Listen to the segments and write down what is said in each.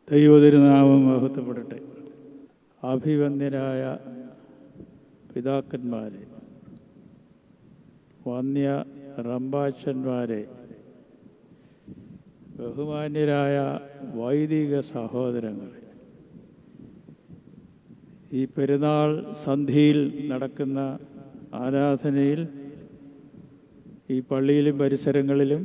ദൈവതിരുനാമം മഹത്വപ്പെടട്ടെ അഭിവന്ദ്യരായ പിതാക്കന്മാരെ വന്യ റമ്പാച്ചന്മാരെ ബഹുമാന്യരായ വൈദിക സഹോദരങ്ങളെ ഈ പെരുന്നാൾ സന്ധിയിൽ നടക്കുന്ന ആരാധനയിൽ ഈ പള്ളിയിലും പരിസരങ്ങളിലും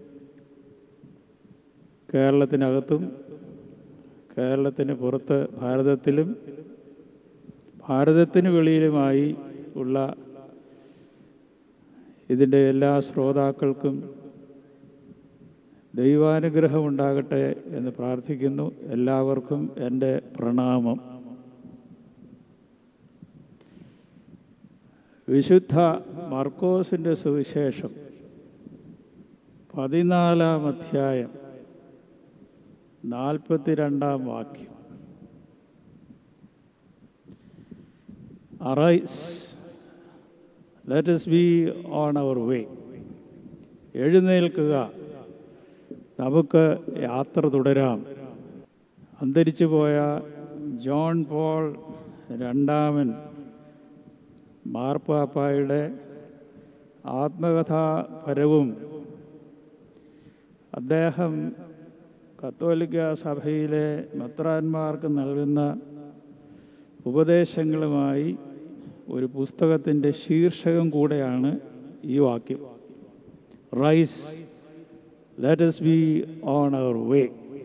കേരളത്തിനകത്തും കേരളത്തിന് പുറത്ത് ഭാരതത്തിലും ഭാരതത്തിന് വെളിയിലുമായി ഉള്ള ഇതിൻ്റെ എല്ലാ ശ്രോതാക്കൾക്കും ദൈവാനുഗ്രഹം ഉണ്ടാകട്ടെ എന്ന് പ്രാർത്ഥിക്കുന്നു എല്ലാവർക്കും എൻ്റെ പ്രണാമം വിശുദ്ധ മർക്കോസിൻ്റെ സുവിശേഷം പതിനാലാം അധ്യായം നാൽപ്പത്തിരണ്ടാം വാക്യം arise let us be on our way എഴുന്നേൽക്കുക നമുക്ക് യാത്ര തുടരാം അന്തരിച്ചു പോയ ജോൺ പോൾ രണ്ടാമൻ മാർപ്പാപ്പായുടെ ആത്മകഥാപരവും അദ്ദേഹം കത്തോലിക്ക സഭയിലെ മെത്രാന്മാർക്ക് നൽകുന്ന ഉപദേശങ്ങളുമായി ഒരു പുസ്തകത്തിൻ്റെ ശീർഷകം കൂടെയാണ് ഈ വാക്യം rise let us be on our way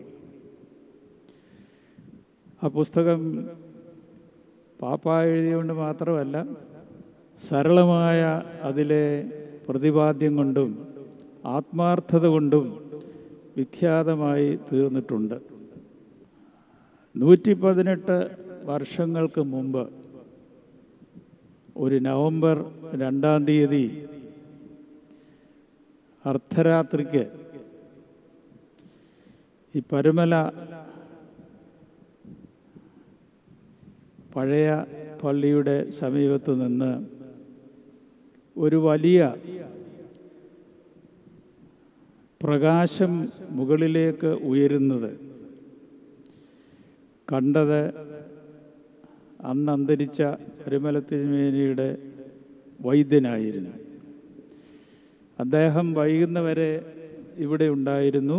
ആ പുസ്തകം പാപ്പ എഴുതിയുകൊണ്ട് മാത്രമല്ല സരളമായ അതിലെ പ്രതിപാദ്യം കൊണ്ടും ആത്മാർത്ഥത കൊണ്ടും വിഖ്യാതമായി തീർന്നിട്ടുണ്ട് നൂറ്റി പതിനെട്ട് വർഷങ്ങൾക്ക് മുമ്പ് ഒരു നവംബർ രണ്ടാം തീയതി അർദ്ധരാത്രിക്ക് ഈ പരുമല പഴയ പള്ളിയുടെ സമീപത്ത് നിന്ന് ഒരു വലിയ പ്രകാശം മുകളിലേക്ക് ഉയരുന്നത് കണ്ടത് അന്ന് അന്തരിച്ച പരുമലത്തിരുമേനിയുടെ വൈദ്യനായിരുന്നു അദ്ദേഹം വൈകുന്നവരെ ഇവിടെ ഉണ്ടായിരുന്നു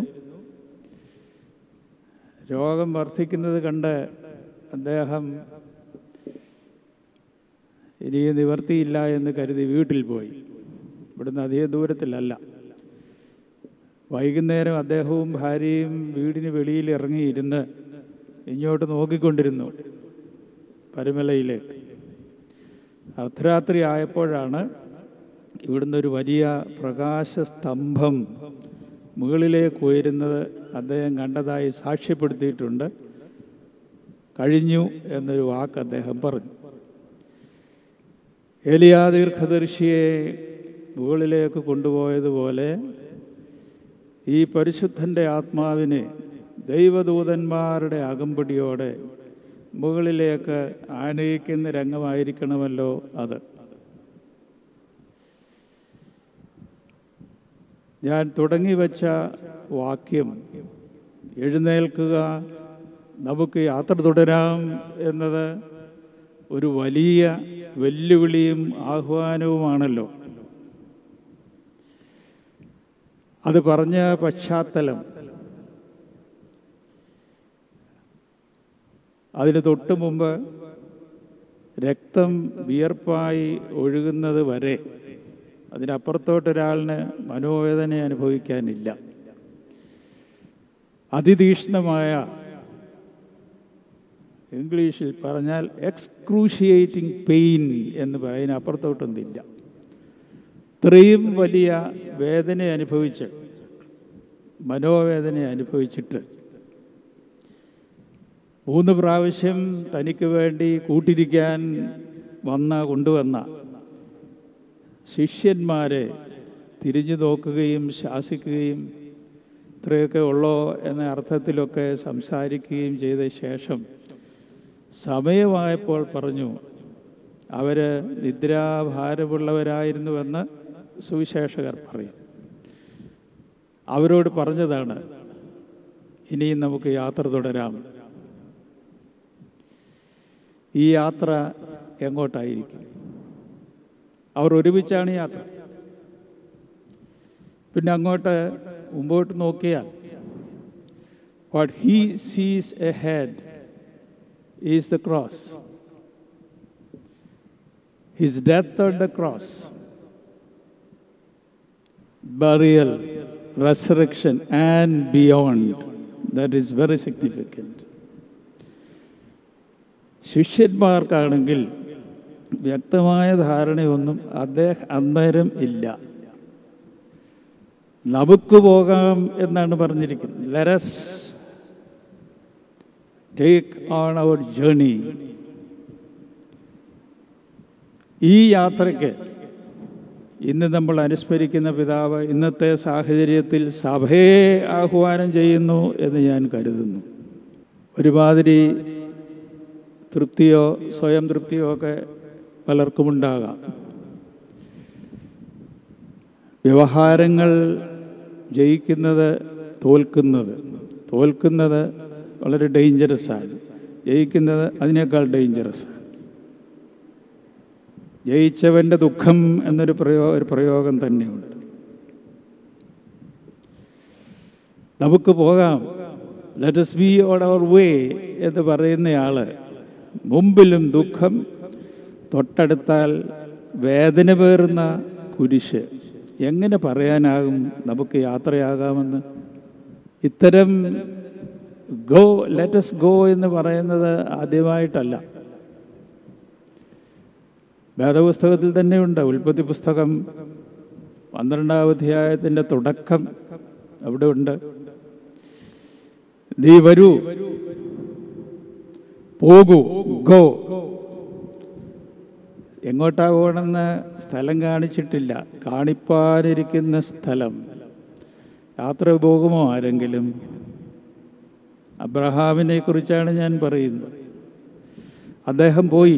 രോഗം വർദ്ധിക്കുന്നത് കണ്ട് അദ്ദേഹം ഇനി നിവർത്തിയില്ല എന്ന് കരുതി വീട്ടിൽ പോയി ഇവിടുന്ന് അധിക ദൂരത്തിലല്ല വൈകുന്നേരം അദ്ദേഹവും ഭാര്യയും വീടിന് വെളിയിൽ ഇറങ്ങിയിരുന്ന് ഇങ്ങോട്ട് നോക്കിക്കൊണ്ടിരുന്നു പരുമലയിലേക്ക് അർദ്ധരാത്രി ആയപ്പോഴാണ് ഇവിടുന്ന് ഒരു വലിയ പ്രകാശസ്തംഭം മുകളിലേക്ക് ഉയരുന്നത് അദ്ദേഹം കണ്ടതായി സാക്ഷ്യപ്പെടുത്തിയിട്ടുണ്ട് കഴിഞ്ഞു എന്നൊരു വാക്ക് അദ്ദേഹം പറഞ്ഞു ഏലിയാ ദീർഘദർശിയെ മുകളിലേക്ക് കൊണ്ടുപോയതുപോലെ ഈ പരിശുദ്ധൻ്റെ ആത്മാവിനെ ദൈവദൂതന്മാരുടെ അകമ്പടിയോടെ മുകളിലേക്ക് ആനയിക്കുന്ന രംഗമായിരിക്കണമല്ലോ അത് ഞാൻ തുടങ്ങി വച്ച വാക്യം എഴുന്നേൽക്കുക നമുക്ക് യാത്ര തുടരാം എന്നത് ഒരു വലിയ വെല്ലുവിളിയും ആഹ്വാനവുമാണല്ലോ അത് പറഞ്ഞ പശ്ചാത്തലം അതിന് തൊട്ട് മുമ്പ് രക്തം വിയർപ്പായി ഒഴുകുന്നത് വരെ അതിനപ്പുറത്തോട്ടൊരാളിന് മനോവേദന അനുഭവിക്കാനില്ല അതിതീക്ഷ്ണമായ ഇംഗ്ലീഷിൽ പറഞ്ഞാൽ എക്സ്ക്രൂഷിയേറ്റിംഗ് പെയിൻ എന്ന് പറയുന്ന അപ്പുറത്തോട്ടൊന്നില്ല ഇത്രയും വലിയ വേദന അനുഭവിച്ച് മനോവേദന അനുഭവിച്ചിട്ട് മൂന്ന് പ്രാവശ്യം തനിക്ക് വേണ്ടി കൂട്ടിരിക്കാൻ വന്ന കൊണ്ടുവന്ന ശിഷ്യന്മാരെ തിരിഞ്ഞു നോക്കുകയും ശാസിക്കുകയും ഇത്രയൊക്കെ ഉള്ളോ എന്ന അർത്ഥത്തിലൊക്കെ സംസാരിക്കുകയും ചെയ്ത ശേഷം സമയമായപ്പോൾ പറഞ്ഞു അവർ നിദ്രാഭാരമുള്ളവരായിരുന്നുവെന്ന് സുവിശേഷകർ പറയും അവരോട് പറഞ്ഞതാണ് ഇനിയും നമുക്ക് യാത്ര തുടരാം ഈ യാത്ര എങ്ങോട്ടായിരിക്കും അവർ ഒരുമിച്ചാണ് യാത്ര പിന്നെ അങ്ങോട്ട് മുമ്പോട്ട് നോക്കിയാൽ what he sees ahead is the cross his death on the cross burial, resurrection, and beyond. That is very significant. ശിഷ്യന്മാർക്കാണെങ്കിൽ വ്യക്തമായ ധാരണയൊന്നും അദ്ദേഹം അന്നേരം ഇല്ല നമുക്ക് പോകാം എന്നാണ് പറഞ്ഞിരിക്കുന്നത് let's take on our journey ഈ യാത്രയ്ക്ക് ഇന്ന് നമ്മൾ അനുസ്മരിക്കുന്ന പിതാവ് ഇന്നത്തെ സാഹചര്യത്തിൽ സഭയെ ആഹ്വാനം ചെയ്യുന്നു എന്ന് ഞാൻ കരുതുന്നു ഒരുമാതിരി തൃപ്തിയോ സ്വയം തൃപ്തിയോ ഒക്കെ പലർക്കുമുണ്ടാകാം വ്യവഹാരങ്ങൾ ജയിക്കുന്നത് തോൽക്കുന്നത് തോൽക്കുന്നത് വളരെ ഡേഞ്ചറസ് ആണ് ജയിക്കുന്നത് അതിനേക്കാൾ ഡേഞ്ചറസ് ആണ് ജയിച്ചവൻ്റെ ദുഃഖം എന്നൊരു പ്രയോ ഒരു പ്രയോഗം തന്നെയുണ്ട് നമുക്ക് പോകാം let's be on our way എന്ന് പറയുന്നയാള് മുമ്പിലും ദുഃഖം തൊട്ടടുത്താൽ വേദന പേറുന്ന കുരിശ് എങ്ങനെ പറയാനാകും നമുക്ക് യാത്രയാകാമെന്ന് ഇത്തരം ഗോ ലെറ്റസ് ഗോ എന്ന് പറയുന്നത് ആദ്യമായിട്ടല്ല വേദപുസ്തകത്തിൽ തന്നെയുണ്ട് ഉൽപ്പത്തി പുസ്തകം പന്ത്രണ്ടാം അധ്യായത്തിൻ്റെ തുടക്കം അവിടെ ഉണ്ട് നീ വരൂ പോകൂ ഗോ എങ്ങോട്ടാ പോകണമെന്ന് സ്ഥലം കാണിച്ചിട്ടില്ല കാണിപ്പാനിരിക്കുന്ന സ്ഥലം യാത്ര പോകുമോ ആരെങ്കിലും അബ്രഹാമിനെ കുറിച്ചാണ് ഞാൻ പറയുന്നത് അദ്ദേഹം പോയി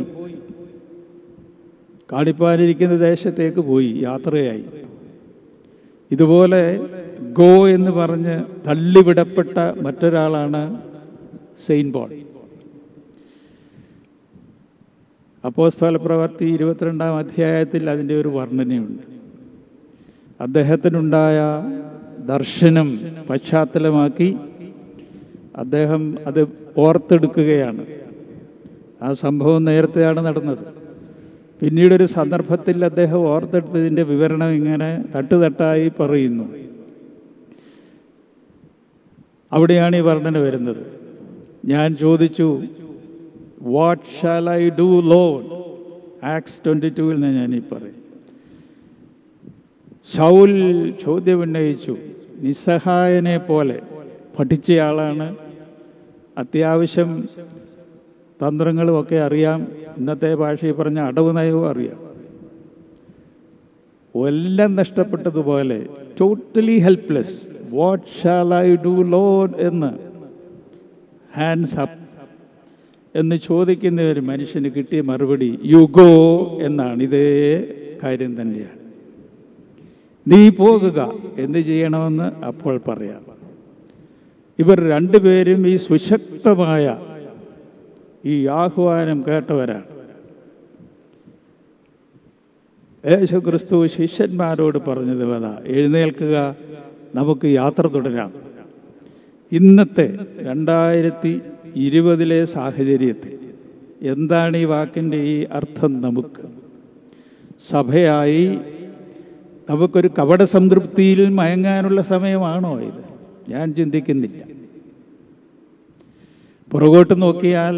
കാണിപ്പാനിരിക്കുന്ന ദേശത്തേക്ക് പോയി യാത്രയായി ഇതുപോലെ ഗോ എന്ന് പറഞ്ഞ് തള്ളിവിടപ്പെട്ട മറ്റൊരാളാണ് സെയിൻ പോൾ അപ്പോസ്തല പ്രവർത്തി ഇരുപത്തിരണ്ടാം അധ്യായത്തിൽ അതിൻ്റെ ഒരു വർണ്ണനയുണ്ട് അദ്ദേഹത്തിനുണ്ടായ ദർശനം പശ്ചാത്തലമാക്കി അദ്ദേഹം അത് ഓർത്തെടുക്കുകയാണ് ആ സംഭവം നേരത്തെയാണ് നടന്നത് പിന്നീടൊരു സന്ദർഭത്തിൽ അദ്ദേഹം ഓർത്തെടുത്തതിൻ്റെ വിവരണം ഇങ്ങനെ തട്ടുതട്ടായി പറയുന്നു അവിടെയാണ് ഈ വർണ്ണന വരുന്നത് ഞാൻ ചോദിച്ചു what shall I do Lord Acts twenty ടുവിൽ നിന്ന് ഞാൻ ഈ പറയും ഷൗൽ ചോദ്യം ഉന്നയിച്ചു നിസ്സഹായനെ പോലെ പഠിച്ചയാളാണ് അത്യാവശ്യം തന്ത്രങ്ങളും ഒക്കെ അറിയാം ഇന്നത്തെ ഭാഷയിൽ പറഞ്ഞ അടവ് നയവും അറിയാം എല്ലാം നഷ്ടപ്പെട്ടതുപോലെ totally helpless what shall I do Lord എന്ന് ഹാൻഡ്സ് അപ്പ് എന്ന് ചോദിക്കുന്ന ഒരു മനുഷ്യന് കിട്ടിയ മറുപടി യു ഗോ എന്നാണ് ഇതേ കാര്യം തന്നെയാണ് നീ പോകുക എന്ത് ചെയ്യണമെന്ന് അപ്പോൾ പറയാം ഇവർ രണ്ടുപേരും ഈ സുശക്തമായ ഈ ആഹ്വാനം കേട്ടവരാണ് യേശു ക്രിസ്തു ശിഷ്യന്മാരോട് പറഞ്ഞത് വേദ എഴുന്നേൽക്കുക നമുക്ക് യാത്ര തുടരാം ഇന്നത്തെ രണ്ടായിരത്തി ഇരുപതിലെ സാഹചര്യത്തിൽ എന്താണ് ഈ വാക്കിൻ്റെ ഈ അർത്ഥം നമുക്ക് സഭയായി നമുക്കൊരു കപട സംതൃപ്തിയിൽ മയങ്ങാനുള്ള സമയമാണോ ഇത് ഞാൻ ചിന്തിക്കുന്നില്ല പുറകോട്ട് നോക്കിയാൽ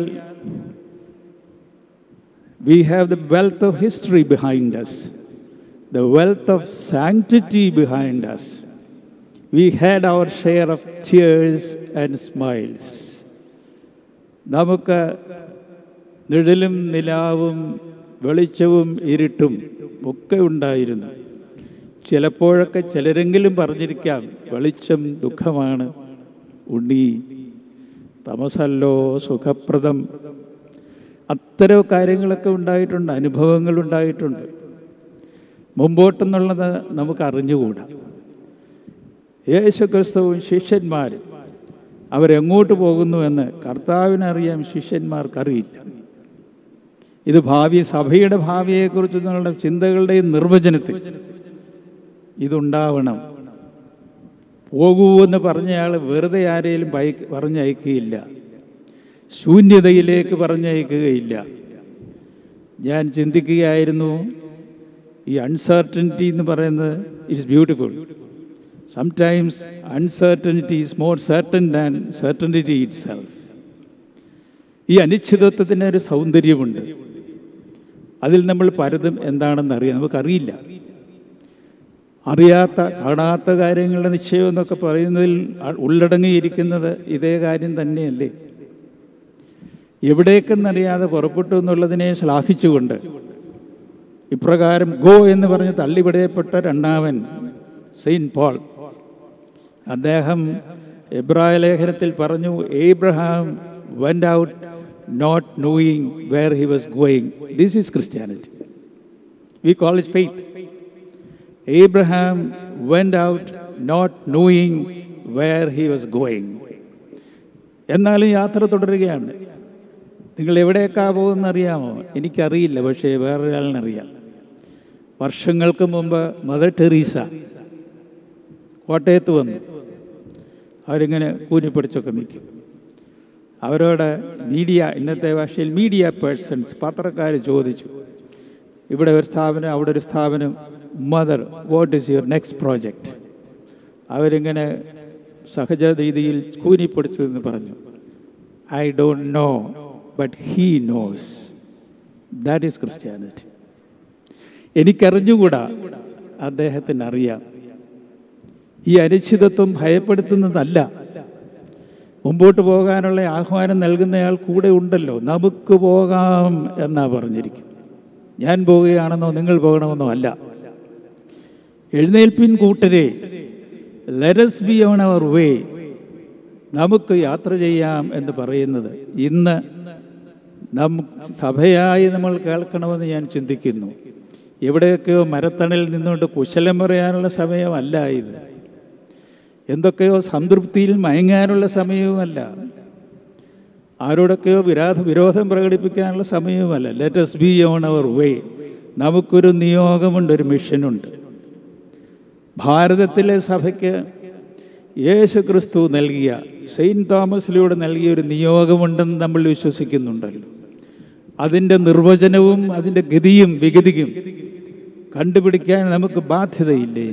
we have the wealth of history behind us the wealth of sanctity behind us we had our share of tears and smiles നമുക്ക് നിഴലും നിലാവും വെളിച്ചവും ഇരുട്ടും ഒക്കെ ഉണ്ടായിരുന്നു ചിലപ്പോഴൊക്കെ ചിലരെങ്കിലും പറഞ്ഞിരിക്കാം വെളിച്ചം ദുഃഖമാണ് ഉണ്ണി തമസല്ലോ സുഖപ്രദം അത്തരം കാര്യങ്ങളൊക്കെ ഉണ്ടായിട്ടുണ്ട് അനുഭവങ്ങൾ ഉണ്ടായിട്ടുണ്ട് അവരെങ്ങോട്ട് പോകുന്നു എന്ന് കർത്താവിനറിയാം ശിഷ്യന്മാർക്കറിയില്ല ഇത് ഭാവി സഭയുടെ ഭാവിയെക്കുറിച്ചുള്ള ചിന്തകളുടെയും നിർവചനത്തിൽ ഇതുണ്ടാവണം പോകൂ എന്ന് പറഞ്ഞയാൾ വെറുതെ ആരെയും പറഞ്ഞയക്കുകയില്ല ശൂന്യതയിലേക്ക് പറഞ്ഞയക്കുകയില്ല ഞാൻ ചിന്തിക്കുകയായിരുന്നു ഈ അൺസർട്ടനിറ്റി എന്ന് പറയുന്നത് it's beautiful sometimes uncertainty is more certain than certainty itself ഈ അനിശ്ചിതത്വത്തിന് ഒരു സൗന്ദര്യമുണ്ട് അതിൽ നമ്മൾ പലതും എന്താണെന്ന് അറിയാം നമുക്കറിയില്ല അറിയാത്ത കാണാത്ത കാര്യങ്ങളുടെ നിശ്ചയം എന്നൊക്കെ പറയുന്നതിൽ ഉള്ളടങ്ങിയിരിക്കുന്നത് ഇതേ കാര്യം തന്നെയല്ലേ എവിടേക്കെന്നറിയാതെ പുറപ്പെട്ടു എന്നുള്ളതിനെ ശ്ലാഘിച്ചുകൊണ്ട് ഇപ്രകാരം ഗോ എന്ന് പറഞ്ഞ് തള്ളിവിടയപ്പെട്ട രണ്ടാമൻ സെയിൻറ്റ് പോൾ അദ്ദേഹം എബ്രായ ലേഖനത്തിൽ പറഞ്ഞു Abraham went out not knowing where he was going this is Christianity we call it faith Abraham went out not knowing where he was going എന്നാലും യാത്ര തുടരുകയാണ് നിങ്ങൾ എവിടേക്കാ പോകുന്നറിയാമോ എനിക്കറിയില്ല പക്ഷേ വേറൊരാളിനറിയാം വർഷങ്ങൾക്ക് മുമ്പ് മദർ ടെറീസ കോട്ടയത്ത് വന്നു അവരിങ്ങനെ കൂനിപ്പിടിച്ചൊക്കെ നിൽക്കും അവരോട് മീഡിയ ഇന്നത്തെ ഭാഷയിൽ മീഡിയ പേഴ്സൺസ് പത്രക്കാർ ചോദിച്ചു ഇവിടെ ഒരു സ്ഥാപനം അവിടെ ഒരു സ്ഥാപനം mother what is your next project അവരിങ്ങനെ സഹജ രീതിയിൽ കൂനിപ്പിടിച്ചതെന്ന് പറഞ്ഞു I don't know but he knows that is Christianity എനിക്കറിഞ്ഞുകൂടാ അദ്ദേഹത്തിന് അറിയാം ഈ അനിശ്ചിതത്വം ഭയപ്പെടുത്തുന്നതല്ല മുമ്പോട്ട് പോകാനുള്ള ആഹ്വാനം നൽകുന്നയാൾ കൂടെ ഉണ്ടല്ലോ നമുക്ക് പോകാം എന്നാ പറഞ്ഞിരിക്കുന്നത് ഞാൻ പോവുകയാണെന്നോ നിങ്ങൾ പോകണമെന്നോ അല്ല എഴുന്നേൽപ്പിൻ കൂട്ടരെ let's be on our way നമുക്ക് യാത്ര ചെയ്യാം എന്ന് പറയുന്നത് ഇന്ന് നം സഭയായി നമ്മൾ കേൾക്കണമെന്ന് ഞാൻ ചിന്തിക്കുന്നു എവിടെയൊക്കെയോ മരത്തണലിൽ നിന്നുകൊണ്ട് കുശലം പറയാനുള്ള സമയമല്ല ഇത് എന്തൊക്കെയോ സംതൃപ്തിയിൽ മയങ്ങാനുള്ള സമയവുമല്ല ആരോടൊക്കെയോ വിരാധ വിരോധം പ്രകടിപ്പിക്കാനുള്ള സമയവുമല്ല let's be on our way നമുക്കൊരു നിയോഗമുണ്ട് ഒരു മിഷനുണ്ട് ഭാരതത്തിലെ സഭയ്ക്ക് യേശു ക്രിസ്തു നൽകിയ സെയിൻറ്റ് തോമസിലൂടെ നൽകിയ ഒരു നിയോഗമുണ്ടെന്ന് നമ്മൾ വിശ്വസിക്കുന്നുണ്ടല്ലോ അതിൻ്റെ നിർവചനവും അതിൻ്റെ ഗതിയും വിഗതിയും കണ്ടുപിടിക്കാൻ നമുക്ക് ബാധ്യതയില്ലേ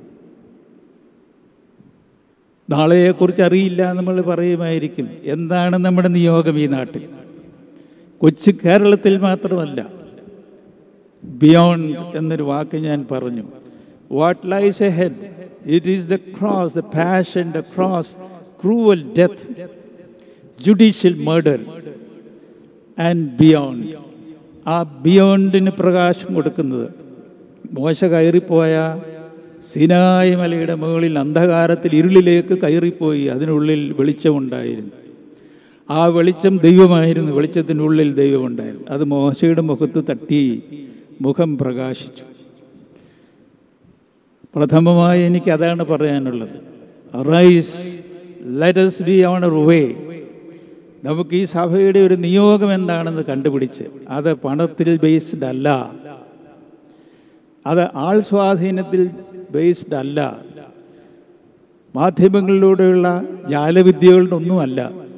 നാളെയെക്കുറിച്ച് അറിയില്ല നമ്മൾ പറയുമായിരിക്കും എന്താണ് നമ്മുടെ നിയോഗം ഈ നാട്ടിൽ കൊച്ചു കേരളത്തിൽ മാത്രമല്ല ബിയോണ്ട് എന്നൊരു വാക്ക് ഞാൻ പറഞ്ഞു what lies ahead it is the cross the passion the cross cruel death judicial murder and beyond ആ ബിയോണ്ടിന് പ്രകാശം കൊടുക്കുന്നത് മോശ കയറിപ്പോയ സിനായി മലയുടെ മുകളിൽ അന്ധകാരത്തിൽ ഇരുളിലേക്ക് കയറിപ്പോയി അതിനുള്ളിൽ വെളിച്ചമുണ്ടായിരുന്നു ആ വെളിച്ചം ദൈവമായിരുന്നു വെളിച്ചത്തിൻ്റെ ഉള്ളിൽ ദൈവമുണ്ടായിരുന്നു അത് മോശയുടെ മുഖത്ത് തട്ടി മുഖം പ്രകാശിച്ചു പ്രഥമമായി എനിക്ക് അതാണ് പറയാനുള്ളത് rise let's be on way നമുക്ക് ഈ സഭയുടെ ഒരു നിയോഗം എന്താണെന്ന് കണ്ടുപിടിച്ച് അത് പണത്തിൽ ബേസ്ഡ് അല്ല അത് ആൾ സ്വാധീനത്തിൽ ബേസ്ഡ് അല്ല മാധ്യമങ്ങളിലൂടെയുള്ള ജാലവിദ്യകളുടെ ഒന്നുമല്ല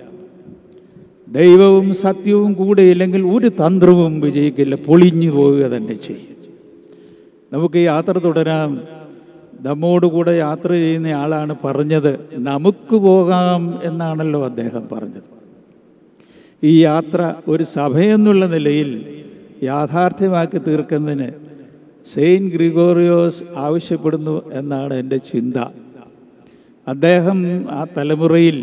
ദൈവവും സത്യവും കൂടെയില്ലെങ്കിൽ ഒരു തന്ത്രവും വിജയിക്കില്ല പൊളിഞ്ഞു പോവുക തന്നെ ചെയ്യും നമുക്ക് യാത്ര തുടരാം നമ്മോടുകൂടെ യാത്ര ചെയ്യുന്ന ആളാണ് പറഞ്ഞത് നമുക്ക് പോകാം എന്നാണല്ലോ അദ്ദേഹം പറഞ്ഞത് ഈ യാത്ര ഒരു സഭയെന്നുള്ള നിലയിൽ യാഥാർത്ഥ്യമാക്കി തീർക്കുന്നതിന് സെയിൻറ്റ് ഗ്രിഗോറിയോസ് ആവശ്യപ്പെടുന്നു എന്നാണ് എൻ്റെ ചിന്ത അദ്ദേഹം ആ തലമുറയിൽ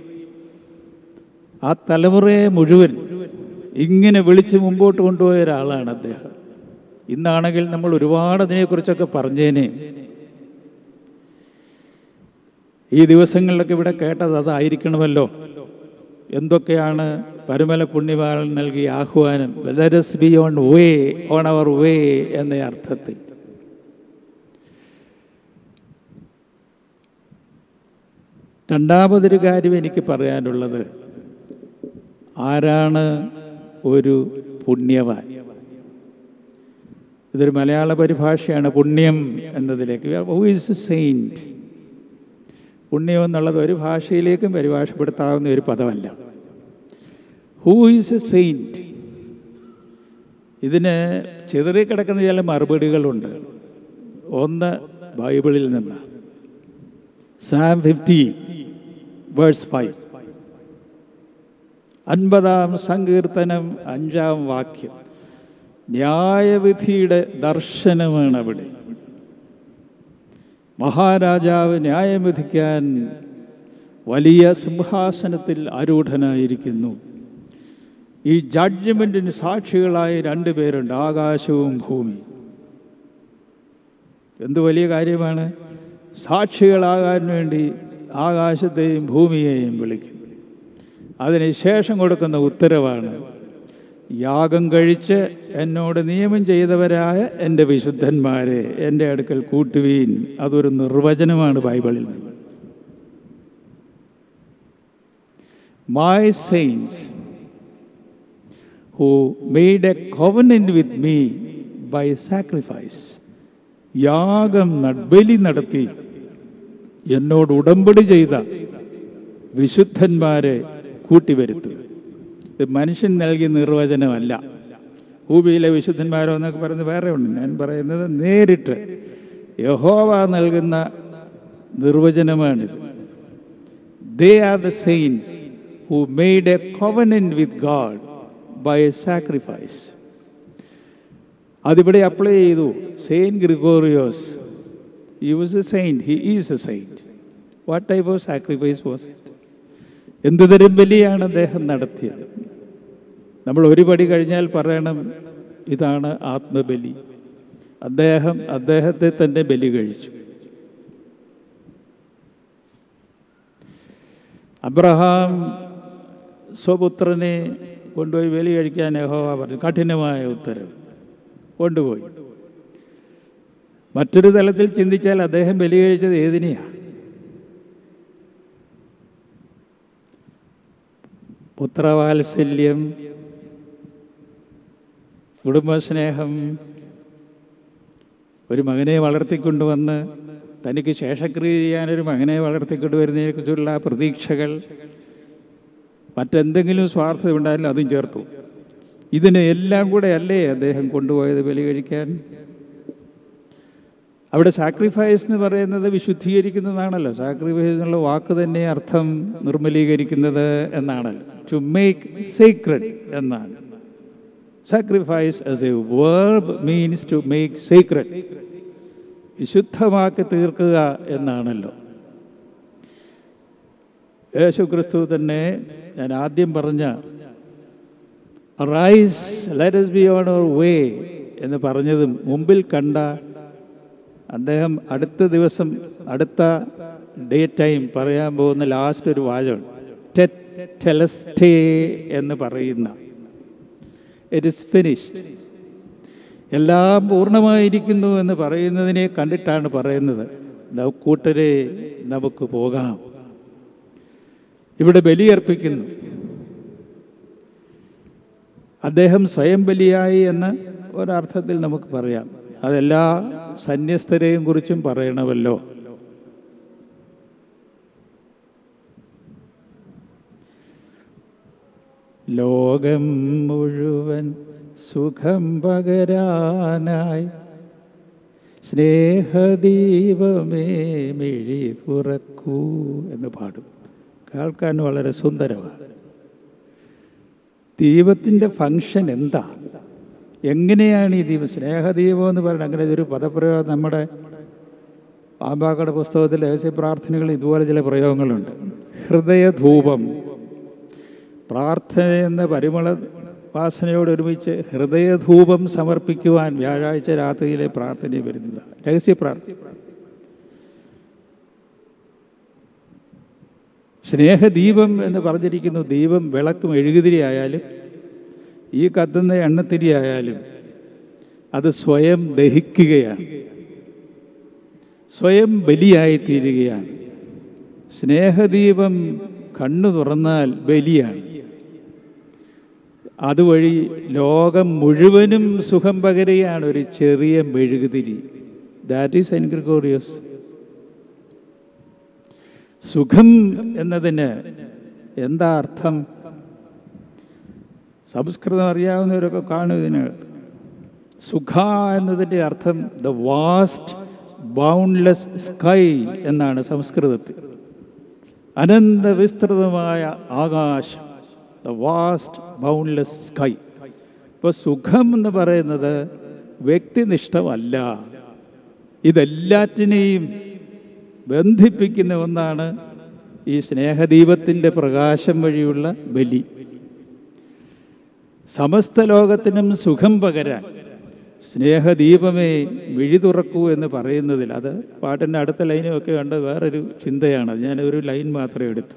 ആ തലമുറയെ മുഴുവൻ ഇങ്ങനെ വിളിച്ച് മുമ്പോട്ട് കൊണ്ടുപോയ ഒരാളാണ് അദ്ദേഹം ഇന്നാണെങ്കിൽ നമ്മൾ ഒരുപാട് അതിനെക്കുറിച്ചൊക്കെ പറഞ്ഞേനെ ഈ ദിവസങ്ങളിലൊക്കെ ഇവിടെ കേട്ടത് അതായിരിക്കണമല്ലോ എന്തൊക്കെയാണ് പരുമല പുണ്യവാളൻ നൽകിയ ആഹ്വാനം let's be on way on our way എന്ന അർത്ഥത്തിൽ രണ്ടാമതൊരു കാര്യം എനിക്ക് പറയാനുള്ളത് ആരാണ് ഒരു പുണ്യവാൻ ഇതൊരു മലയാള പരിഭാഷയാണ് പുണ്യം എന്നതിലേക്ക് ഹൂ ഈസ് സെയിൻറ്റ് പുണ്യം എന്നുള്ളത് ഒരു ഭാഷയിലേക്കും പരിഭാഷപ്പെടുത്താവുന്ന ഒരു പദമല്ല ഹൂ ഈസ് എ സെയിൻറ്റ് ഇതിന് ചിതറിക്കിടക്കുന്ന ചില മറുപടികളുണ്ട് ഒന്ന് ബൈബിളിൽ നിന്ന് സാം ഫിഫ്റ്റി വേഴ്സ് ഫൈവ് അൻപതാം സങ്കീർത്തനം അഞ്ചാം വാക്യം ന്യായവിധിയുടെ ദർശനമാണ് അവിടെ മഹാരാജാവ് ന്യായം വിധിക്കാൻ വലിയ സിംഹാസനത്തിൽ ആരൂഢനായിരിക്കുന്നു ഈ ജഡ്ജ്മെന്റിന് സാക്ഷികളായ രണ്ടു പേരുണ്ട് ആകാശവും ഭൂമി എന്ത് വലിയ കാര്യമാണ് സാക്ഷികളാകാൻ വേണ്ടി ആകാശത്തെയും ഭൂമിയെയും വിളിക്കുന്നു അതിന് ശേഷം കൊടുക്കുന്ന ഉത്തരവാണ് യാഗം കഴിച്ച് എന്നോട് നിയമം ചെയ്തവരായ എൻ്റെ വിശുദ്ധന്മാരെ എൻ്റെ അടുക്കൽ കൂട്ടുവീൻ അതൊരു നിർവചനമാണ് ബൈബിളിൽ നിന്ന് my saints who made a covenant with me by sacrifice യാഗം ബലി നടത്തി എന്നോട് ഉടമ്പടി ചെയ്ത വിശുദ്ധന്മാരെ കൂട്ടിവരുത്തുക ഇത് മനുഷ്യൻ നൽകിയ നിർവചനമല്ല ഭൂമിയിലെ വിശുദ്ധന്മാരോ എന്നൊക്കെ പറയുന്നത് വേറെ ഉണ്ട് ഞാൻ പറയുന്നത് നേരിട്ട് യഹോവ നൽകുന്ന നിർവചനമാണിത് they are the saints who made a covenant with God by a sacrifice അതിവിടെ അപ്ലൈ ചെയ്തു Saint Gregorios he was a saint he is a saint what type of sacrifice was it എന്ത് തരം ബലിയാണ് അദ്ദേഹം നടത്തിയത് നമ്മൾ ഒരു പടി കഴിഞ്ഞാൽ പറയണം ഇതാണ് ആത്മബലി അദ്ദേഹം അദ്ദേഹത്തെ തന്നെ ബലി കഴിച്ചു അബ്രഹാം സ്വപുത്രനെ കൊണ്ടുപോയി ബലി കഴിക്കാൻ യഹോവ പറഞ്ഞു കഠിനമായ ഉത്തരവ് കൊണ്ടുപോയി മറ്റൊരു തലത്തിൽ ചിന്തിച്ചാൽ അദ്ദേഹം ബലി കഴിച്ചത് ഏതിനെയാണ് പുത്രവാത്സല്യം കുടുംബസ്നേഹം ഒരു മകനെ വളർത്തിക്കൊണ്ടുവന്ന് തനിക്ക് ശേഷക്രിയ ചെയ്യാനൊരു മകനെ വളർത്തിക്കൊണ്ടുവരുന്നതിനെക്കുറിച്ചുള്ള പ്രതീക്ഷകൾ മറ്റെന്തെങ്കിലും സ്വാർത്ഥത ഉണ്ടായാലും അതും ചേർത്തു ഇതിനെ എല്ലാം കൂടെ അല്ലേ അദ്ദേഹം കൊണ്ടുപോയത് ബലി കഴിക്കാൻ അവിടെ സാക്രിഫൈസ് എന്ന് പറയുന്നത് വിശുദ്ധീകരിക്കുന്നതാണല്ലോ സാക്രിഫൈസ് എന്നുള്ള വാക്ക് തന്നെ അർത്ഥം നിർമ്മലീകരിക്കുന്നത് എന്നാണല്ലോ ടു മേക്ക് സീക്രട്ട് എന്നാണ് sacrifice as a verb means to make sacred വിശുദ്ധമാക്കി തീർക്കുക എന്നാണല്ലോ യേശു ക്രിസ്തു തന്നെ ഞാൻ ആദ്യം പറഞ്ഞ rise let's be on our way എന്ന് പറഞ്ഞതും മുമ്പിൽ കണ്ട അദ്ദേഹം അടുത്ത ദിവസം അടുത്ത ഡേ ടൈം പറയാൻ പോകുന്ന ലാസ്റ്റ് ഒരു വാചകം ടെലസ്റ്റേ എന്ന് പറയുന്ന ഇറ്റ് ഇസ് ഫിനിഷ്ഡ് എല്ലാം പൂർണ്ണമായിരിക്കുന്നു എന്ന് പറയുന്നതിനെ കണ്ടിട്ടാണ് പറയുന്നത് കൂട്ടരെ നമുക്ക് പോകാം ഇവിടെ ബലിയർപ്പിക്കുന്നു അദ്ദേഹം സ്വയം ബലിയായി എന്ന് ഒരർത്ഥത്തിൽ നമുക്ക് പറയാം അതെല്ലാ സന്യസ്തരെയും കുറിച്ചും പറയണമല്ലോ ലോകം മുഴുവൻ സുഖം പകരാനായി സ്നേഹദീപമേ മിഴി തുറക്കൂ എന്ന് പാടും കേൾക്കാൻ വളരെ സുന്ദരമാണ് ദീപത്തിൻ്റെ ഫങ്ഷൻ എന്താ എങ്ങനെയാണ് ഈ ദീപം സ്നേഹദീപം എന്ന് പറയുന്നത് അങ്ങനെ ഒരു പദപ്രയോഗം നമ്മുടെ പാമ്പാക്കട പുസ്തകത്തിൽ ഏകദേശ പ്രാർത്ഥനകൾ ഇതുപോലെ ചില പ്രയോഗങ്ങളുണ്ട് ഹൃദയധൂപം പ്രാർത്ഥന എന്ന പരിമള വാസനയോടൊരുമിച്ച് ഹൃദയധൂപം സമർപ്പിക്കുവാൻ വ്യാഴാഴ്ച രാത്രിയിലെ പ്രാർത്ഥന വരുന്നതാണ് രഹസ്യ പ്രാർത്ഥന സ്നേഹദീപം എന്ന് പറഞ്ഞിരിക്കുന്നു ദീപം വിളക്കും എഴുകുതിരി ആയാലും ഈ കത്തുന്ന എണ്ണത്തിരി ആയാലും അത് സ്വയം ദഹിക്കുകയാണ് സ്വയം ബലിയായി തീരുകയാണ് സ്നേഹദീപം കണ്ണു തുറന്നാൽ ബലിയാണ് അതുവഴി ലോകം മുഴുവനും സുഖം പകരുകയാണ് ഒരു ചെറിയ മെഴുകുതിരി ദാറ്റ് ഈസ് സെൻറ്റ് ഗ്രിഗോറിയസ് സുഖം എന്നതിന് എന്താ അർത്ഥം സംസ്കൃതം അറിയാവുന്നവരൊക്കെ കാണും ഇതിനകത്ത് സുഖ എന്നതിൻ്റെ അർത്ഥം ദ വാസ്റ്റ് ബൗണ്ട്ലെസ് സ്കൈ എന്നാണ് സംസ്കൃതത്തിൽ അനന്ത വിസ്തൃതമായ ആകാശം ദ വാസ്റ്റ് ബൗണ്ട്ലെസ് സ്കൈ ഇപ്പോൾ സുഖം എന്ന് പറയുന്നത് വ്യക്തിനിഷ്ഠമല്ല ഇതെല്ലാറ്റിനെയും ബന്ധിപ്പിക്കുന്ന ഒന്നാണ് ഈ സ്നേഹദീപത്തിൻ്റെ പ്രകാശം വഴിയുള്ള ബലി സമസ്ത ലോകത്തിനും സുഖം പകരാൻ സ്നേഹദീപമേ വിഴി തുറക്കൂ എന്ന് പറയുന്നതിൽ അത് പാട്ടിൻ്റെ അടുത്ത ലൈനുമൊക്കെ കണ്ട് വേറൊരു ചിന്തയാണ് ഞാൻ ഒരു ലൈൻ മാത്രമേ എടുത്തു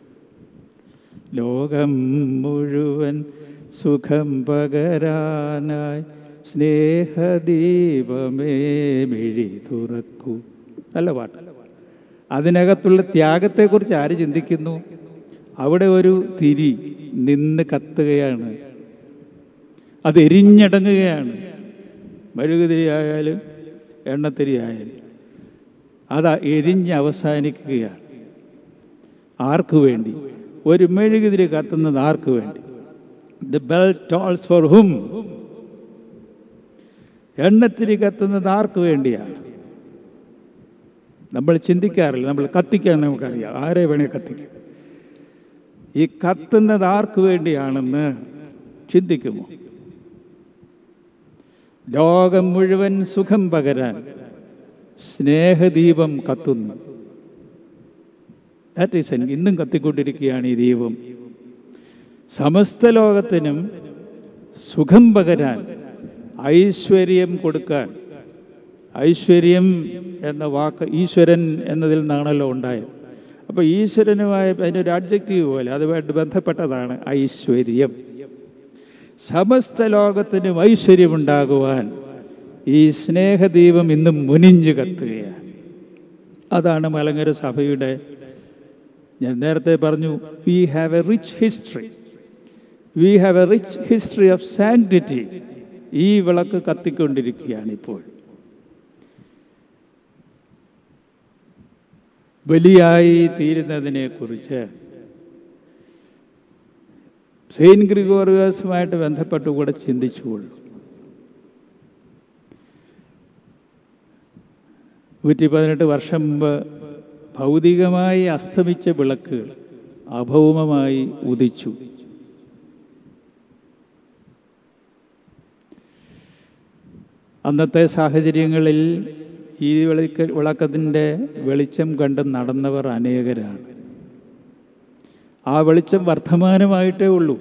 ലോകം മുഴുവൻ സുഖം പകരാനായി സ്നേഹദീപമേ മിഴി തുറക്കൂ നല്ല പാട്ട് അതിനകത്തുള്ള ത്യാഗത്തെക്കുറിച്ച് ആര് ചിന്തിക്കുന്നു അവിടെ ഒരു തിരി നിന്ന് കത്തുകയാണ് അത് എരിഞ്ഞടങ്ങുകയാണ് മെഴുകുതിരി ആയാലും എണ്ണത്തിരി ആയാലും അത് എരിഞ്ഞ് അവസാനിക്കുകയാണ് ആർക്കു വേണ്ടി ഒരു മെഴുകുതിരി കത്തുന്നത് ആർക്കു വേണ്ടി the bell tolls for whom എണ്ണത്തിരി കത്തുന്നത് ആർക്കു വേണ്ടിയാണ് നമ്മൾ ചിന്തിക്കാറില്ല നമ്മൾ കത്തിക്കാൻ നമുക്കറിയാം ആരെ വേണേ കത്തിക്കും ഈ കത്തുന്നത് ആർക്കു വേണ്ടിയാണെന്ന് ചിന്തിക്കുമോ ലോകം മുഴുവൻ സുഖം പകരാൻ സ്നേഹദീപം കത്തുന്നു ദാറ്റ് ഈസ് ഇന്നും കത്തിക്കൊണ്ടിരിക്കുകയാണ് ഈ ദീപം സമസ്ത ലോകത്തിനും സുഖം പകരാൻ ഐശ്വര്യം കൊടുക്കാൻ ഐശ്വര്യം എന്ന വാക്ക് ഈശ്വരൻ എന്നതിൽ നിന്നാണല്ലോ ഉണ്ടായത് അപ്പോൾ ഈശ്വരനുമായ അതിനൊരു അഡ്ജക്റ്റീവ് പോലെ അതുമായിട്ട് ബന്ധപ്പെട്ടതാണ് ഐശ്വര്യം സമസ്ത ലോകത്തിനും ഐശ്വര്യമുണ്ടാകുവാൻ ഈ സ്നേഹദീപം ഇന്നും മുനിഞ്ഞു കത്തുകയാണ് അതാണ് മലങ്കര സഭയുടെ ഞാൻ നേരത്തെ പറഞ്ഞു we have a rich history we have a rich history of sanctity ഈ വിളക്ക് കത്തിക്കൊണ്ടിരിക്കുകയാണ് ഇപ്പോൾ ബലിയായി തീരുന്നതിനെക്കുറിച്ച് സെയിൻറ്റ് ഗ്രിഗോറിയസുമായിട്ട് ബന്ധപ്പെട്ട് കൂടെ ചിന്തിച്ചുകൊള്ളു നൂറ്റി പതിനെട്ട് വർഷം മുമ്പ് ഭൗതികമായി അസ്തമിച്ച വിളക്കുകൾ അഭൗമമായി ഉദിച്ചു അന്നത്തെ സാഹചര്യങ്ങളിൽ ഈ വിളക്ക് വിളക്കത്തിൻ്റെ വെളിച്ചം കണ്ട് നടന്നവർ അനേകരാണ് ആ വെളിച്ചം വർദ്ധമാനമായിട്ടേ ഉള്ളൂ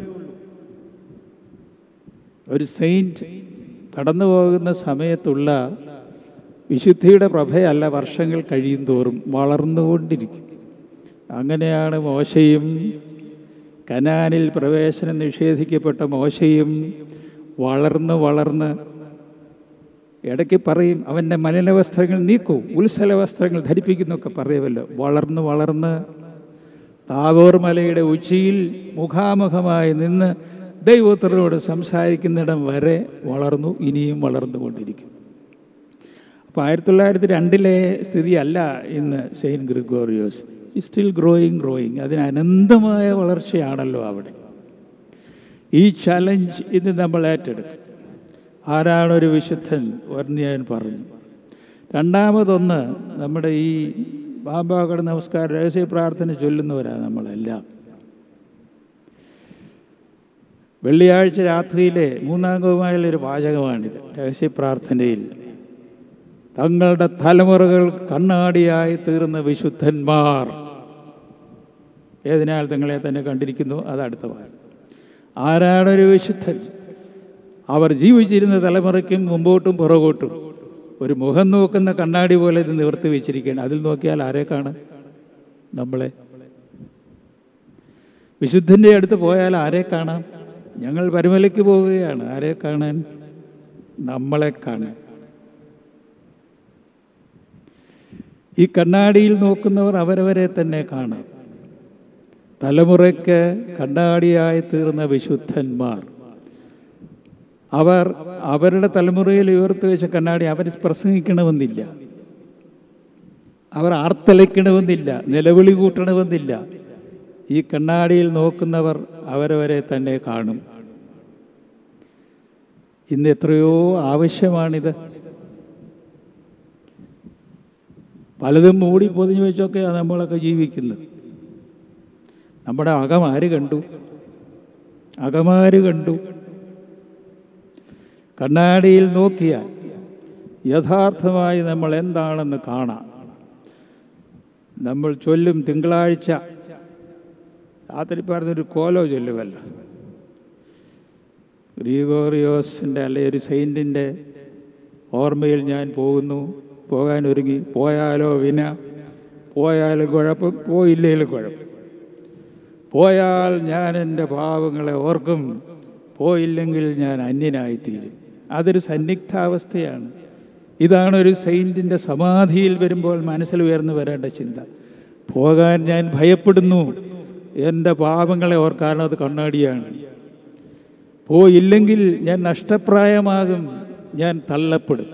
ഒരു സെയിൻറ്റ് കടന്നു പോകുന്ന സമയത്തുള്ള വിശുദ്ധിയുടെ പ്രഭയല്ല വർഷങ്ങൾ കഴിയും തോറും വളർന്നുകൊണ്ടിരിക്കും അങ്ങനെയാണ് മോശയും കനാനിൽ പ്രവേശനം നിഷേധിക്കപ്പെട്ട മോശയും വളർന്ന് വളർന്ന് ഇടയ്ക്ക് പറയും അവൻ്റെ മലിന വസ്ത്രങ്ങൾ നീക്കൂ ഉത്സല വസ്ത്രങ്ങൾ ധരിപ്പിക്കുന്നൊക്കെ പറയുമല്ലോ വളർന്ന് വളർന്ന് താഗോർ മലയുടെ ഉച്ചിയിൽ മുഖാമുഖമായി നിന്ന് ദൈവോത്തരോട് സംസാരിക്കുന്നിടം വരെ വളർന്നു ഇനിയും വളർന്നുകൊണ്ടിരിക്കും അപ്പോൾ ആയിരത്തി തൊള്ളായിരത്തി രണ്ടിലെ സ്ഥിതിയല്ല ഇന്ന് സെയിൻറ്റ് ഗ്രിഗോറിയോസ് ഈ സ്റ്റിൽ ഗ്രോയിങ് ഗ്രോയിങ് അതിന് അനന്തമായ വളർച്ചയാണല്ലോ അവിടെ ഈ ചലഞ്ച് ഇന്ന് നമ്മൾ ഏറ്റെടുക്കും ആരാണൊരു വിശുദ്ധൻ എന്ന് ഞാൻ പറഞ്ഞു രണ്ടാമതൊന്ന് നമ്മുടെ ഈ ബാബാകട നമസ്കാര രഹസ്യ പ്രാർത്ഥന ചൊല്ലുന്നവരാണ് നമ്മളെല്ലാം വെള്ളിയാഴ്ച രാത്രിയിലെ മൂന്നാംഗവുമായുള്ളൊരു വാചകമാണിത് രഹസ്യ പ്രാർത്ഥനയിൽ തങ്ങളുടെ തലമുറകൾ കണ്ണാടിയായി തീർന്ന വിശുദ്ധന്മാർ ഏതിനാൽ തങ്ങളെ തന്നെ കണ്ടിരിക്കുന്നു അത് അടുത്ത വാചകം ആരാണൊരു വിശുദ്ധൻ അവർ ജീവിച്ചിരുന്ന തലമുറയ്ക്കും മുമ്പോട്ടും പുറകോട്ടും ഒരു മുഖം നോക്കുന്ന കണ്ണാടി പോലെ ഇത് നിവർത്തി വെച്ചിരിക്കുകയാണ് അതിൽ നോക്കിയാൽ ആരെ കാണാൻ നമ്മളെ വിശുദ്ധൻ്റെ അടുത്ത് പോയാൽ ആരെ കാണാം ഞങ്ങൾ പരുമലയ്ക്ക് പോവുകയാണ് ആരെ കാണാൻ നമ്മളെ കാണാൻ ഈ കണ്ണാടിയിൽ നോക്കുന്നവർ അവരവരെ തന്നെ കാണാം തലമുറയ്ക്ക് കണ്ണാടിയായി തീർന്ന വിശുദ്ധന്മാർ അവർ അവരുടെ തലമുറയിൽ ഉയർത്തി വെച്ച കണ്ണാടി അവർ പ്രസംഗിക്കണമെന്നില്ല അവർ ആർത്തലയ്ക്കണമെന്നില്ല നിലവിളി കൂട്ടണമെന്നില്ല ഈ കണ്ണാടിയിൽ നോക്കുന്നവർ അവരവരെ തന്നെ കാണും ഇന്ന് എത്രയോ ആവശ്യമാണിത് പലതും മൂടി പൊതിഞ്ഞു വെച്ചൊക്കെയാണ് നമ്മളൊക്കെ ജീവിക്കുന്നത് നമ്മുടെ അകമാര് കണ്ടു അകമാര് കണ്ടു കണ്ണാടിയിൽ നോക്കിയാൽ യഥാർത്ഥമായി നമ്മൾ എന്താണെന്ന് കാണാം നമ്മൾ ചൊല്ലും തിങ്കളാഴ്ച രാത്രി പറഞ്ഞൊരു കോലോ ചൊല്ലുമല്ലോ ഗ്രീഗോറിയോസിൻ്റെ അല്ലെ ഒരു സെയിൻറ്റിൻ്റെ ഓർമ്മയിൽ ഞാൻ പോകുന്നു പോകാൻ ഒരുങ്ങി പോയാലോ വിന പോയാലും കുഴപ്പം പോയില്ലേലും കുഴപ്പം പോയാൽ ഞാൻ എൻ്റെ പാവങ്ങളെ ഓർക്കും പോയില്ലെങ്കിൽ ഞാൻ അന്യനായിത്തീരും അതൊരു സന്നിഗ്ധാവസ്ഥയാണ് ഇതാണ് ഒരു സെയിൻറ്റിൻ്റെ സമാധിയിൽ വരുമ്പോൾ മനസ്സിൽ ഉയർന്നു വരേണ്ട ചിന്ത പോകാൻ ഞാൻ ഭയപ്പെടുന്നു എൻ്റെ പാപങ്ങളെ ഓർക്കാൻ അത് കണ്ണാടിയാണ് പോയില്ലെങ്കിൽ ഞാൻ നഷ്ടപ്രായമാകും ഞാൻ തള്ളപ്പെടും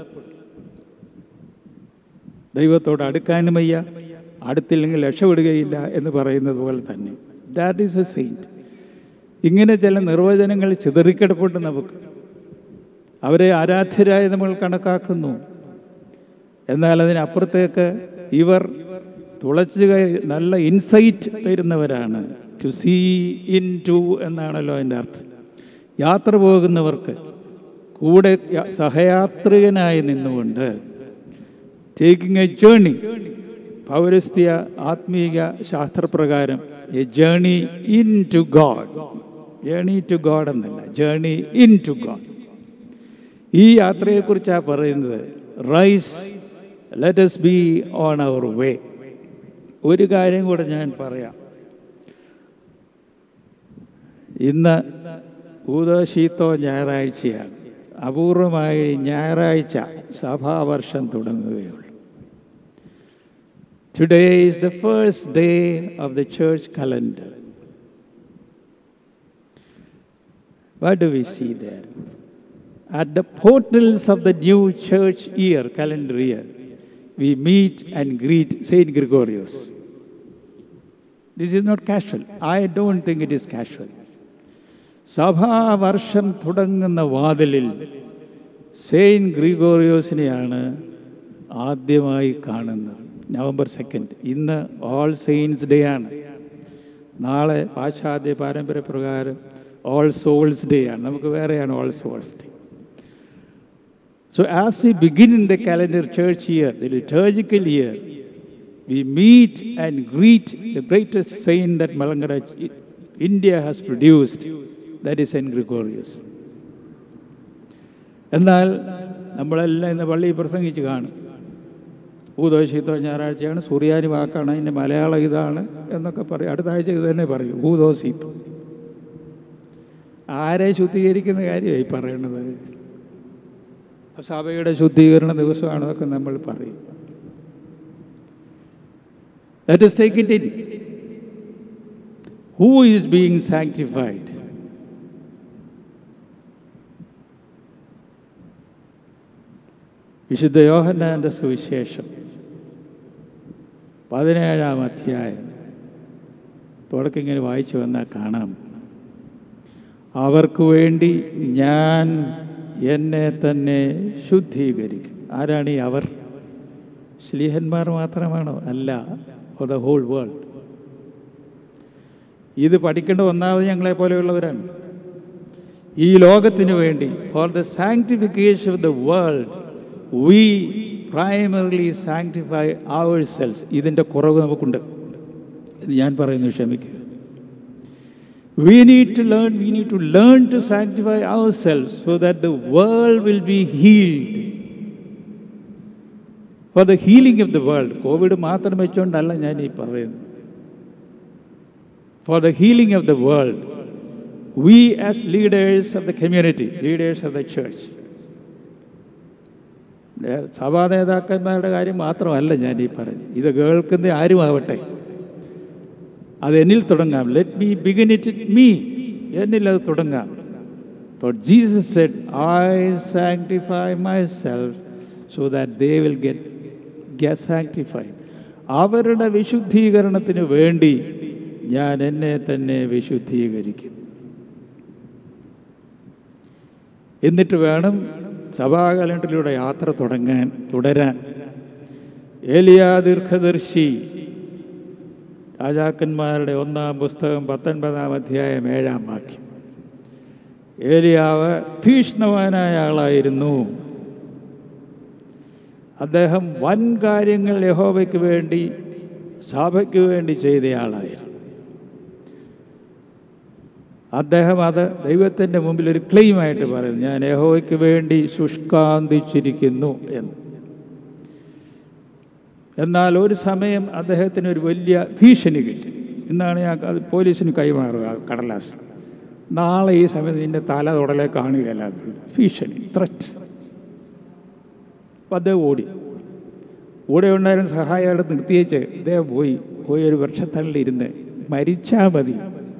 ദൈവത്തോട് അടുക്കാനും വയ്യ അടുത്തില്ലെങ്കിൽ രക്ഷപ്പെടുകയില്ല എന്ന് പറയുന്നത് പോലെ തന്നെ ദാറ്റ് ഈസ് എ സെയിൻറ്റ് ഇങ്ങനെ ചില നിർവചനങ്ങൾ ചിതറിക്കിടപ്പുണ്ട് നമുക്ക് അവരെ ആരാധ്യരായി നമ്മൾ കണക്കാക്കുന്നു എന്നാൽ അതിനപ്പുറത്തേക്ക് ഇവർ തുളച്ചു കയറി നല്ല ഇൻസൈറ്റ് തരുന്നവരാണ് ടു സീ ഇൻ ടു എന്നാണല്ലോ അതിൻ്റെ അർത്ഥം യാത്ര പോകുന്നവർക്ക് കൂടെ യ- സഹയാത്രികനായി നിന്നുകൊണ്ട് ടേക്കിംഗ് എ ജേണി പൗരസ്ത്യ ആത്മീക ശാസ്ത്രപ്രകാരം a journey into God journey to God എന്നല്ല ജേണി ഇൻ ടു ഗോഡ് ഈ യാത്രയെക്കുറിച്ചാണ് പറയുന്നത് rise let us be on our way ഒരു കാര്യം കൂടെ ഞാൻ പറയാം ഇന്ന് ഊദശീത്തോ ഞായറാഴ്ചയാണ് അപൂർവമായി ഞായറാഴ്ച സഭാവർഷം തുടങ്ങുകയുള്ളൂ today is the first day of the church calendar What do we see there? At the portals of the new church year, calendar year, we meet and greet Saint Gregorius. This is not casual. I don't think it is casual. സഭാവർഷം തുടങ്ങുന്ന വാതിലിൽ saint ഗ്രിഗോറിയോസിനെയാണ് ആദ്യമായി കാണുന്നത് November second ഇന്ന് All Saints Day ആണ് നാളെ പാശ്ചാത്യ പാരമ്പര്യപ്രകാരം ഓൾ സോൾസ് ഡേ ആണ് നമുക്ക് വേറെയാണ് All Souls Day So as we begin in the calendar church year, the liturgical year, we meet and greet the greatest saint that Malangara, India has produced, that is Saint Gregorius. എന്നാൽ നമ്മളെല്ലാം ഇന്ന് പള്ളിയിൽ പ്രസംഗിച്ച് കാണും ഊദോശീത്തോ ഞായറാഴ്ചയാണ് സൂര്യാനി വാക്കാണ് അതിൻ്റെ മലയാളം ഇതാണ് എന്നൊക്കെ പറയും അടുത്ത ആഴ്ച ഇത് തന്നെ പറയും ഊദോസീത്തോ ആരെ ശുദ്ധീകരിക്കുന്ന കാര്യമായി പറയണത് സഭയുടെ ശുദ്ധീകരണ ദിവസമാണതൊക്കെ നമ്മൾ പറയും Let us take it in. Who is being sanctified? വിശുദ്ധ യോഹന്നാന്റെ സുവിശേഷം പതിനേഴാം അധ്യായം തുടക്കിങ്ങനെ വായിച്ചു വന്നാൽ കാണാം അവർക്ക് വേണ്ടി ഞാൻ എന്നെ തന്നെ ശുദ്ധീകരിക്കും ആരാണ് ഈ അവർ ശ്ലീഹന്മാർ മാത്രമാണോ അല്ല ഫോർ ദ ഹോൾ വേൾഡ് ഇത് പഠിക്കേണ്ട ഒന്നാമത് ഞങ്ങളെ പോലെയുള്ളവരാണ് ഈ ലോകത്തിന് വേണ്ടി for the sanctification of the world we primarily sanctify ourselves ഇതിൻ്റെ കുറവ് നമുക്കുണ്ട് ഇത് ഞാൻ പറയുന്നു ക്ഷമിക്കുക We need to learn, we need to learn to sanctify ourselves so that the world will be healed. For the healing of the world. Covid മാത്രം വെച്ചുകൊണ്ടല്ല ഞാൻ ഈ പറയുന്നത് For the healing of the world, we as leaders of the community, leaders of the church, ഏ, സഭാ നേതാക്കന്മാരുടെ കാര്യം മാത്രമല്ല ഞാൻ ഈ പറഞ്ഞു ഇത് കേൾക്കുന്ന ആരുമാവട്ടെ അത് എന്നിൽ തുടങ്ങാം let me begin it it me എന്നിൽ അത് തുടങ്ങാം For Jesus said, I sanctify myself so that they will get, get sanctified. അവരുടെ വിശുദ്ധീകരണത്തിന് വേണ്ടി ഞാൻ എന്നെ തന്നെ വിശുദ്ധീകരിക്കുന്നു എന്നിട്ട് വേണം സഭാകലണ്ടറിലൂടെ യാത്ര തുടങ്ങാൻ തുടരാൻ ഏലിയാ ദീർഘദർശി രാജാക്കന്മാരുടെ ഒന്നാം പുസ്തകം പത്തൊൻപതാം അധ്യായം ഏഴാം വാക്യം ഏലിയാവ് തീഷ്ണവാനായ ആളായിരുന്നു അദ്ദേഹം വൻ കാര്യങ്ങൾ യഹോവയ്ക്ക് വേണ്ടി സഭയ്ക്ക് വേണ്ടി ചെയ്തയാളായിരുന്നു അദ്ദേഹം അത് ദൈവത്തിൻ്റെ മുമ്പിൽ ഒരു ക്ലെയിമായിട്ട് പറയുന്നു ഞാൻ യഹോവയ്ക്ക് വേണ്ടി ശുഷ്കാന്തിച്ചിരിക്കുന്നു എന്ന് എന്നാൽ ഒരു സമയം അദ്ദേഹത്തിന് ഒരു വലിയ ഭീഷണി കിട്ടി ഇന്നാണ് ഞാൻ അത് പോലീസിന് കൈമാറുക ആ കടലാസ് നാളെ ഈ സമയത്ത് നിന്റെ തല തുടലെ കാണുകയല്ല ഭീഷണി ത്രറ്റ് അപ്പം അദ്ദേഹം ഓടി കൂടെ ഉണ്ടായിരുന്ന സഹായികളെ നിർത്തിയേച്ച് അദ്ദേഹം പോയി പോയി ഒരു വൃക്ഷത്തള്ളിയിരുന്ന് മരിച്ചാൽ മതി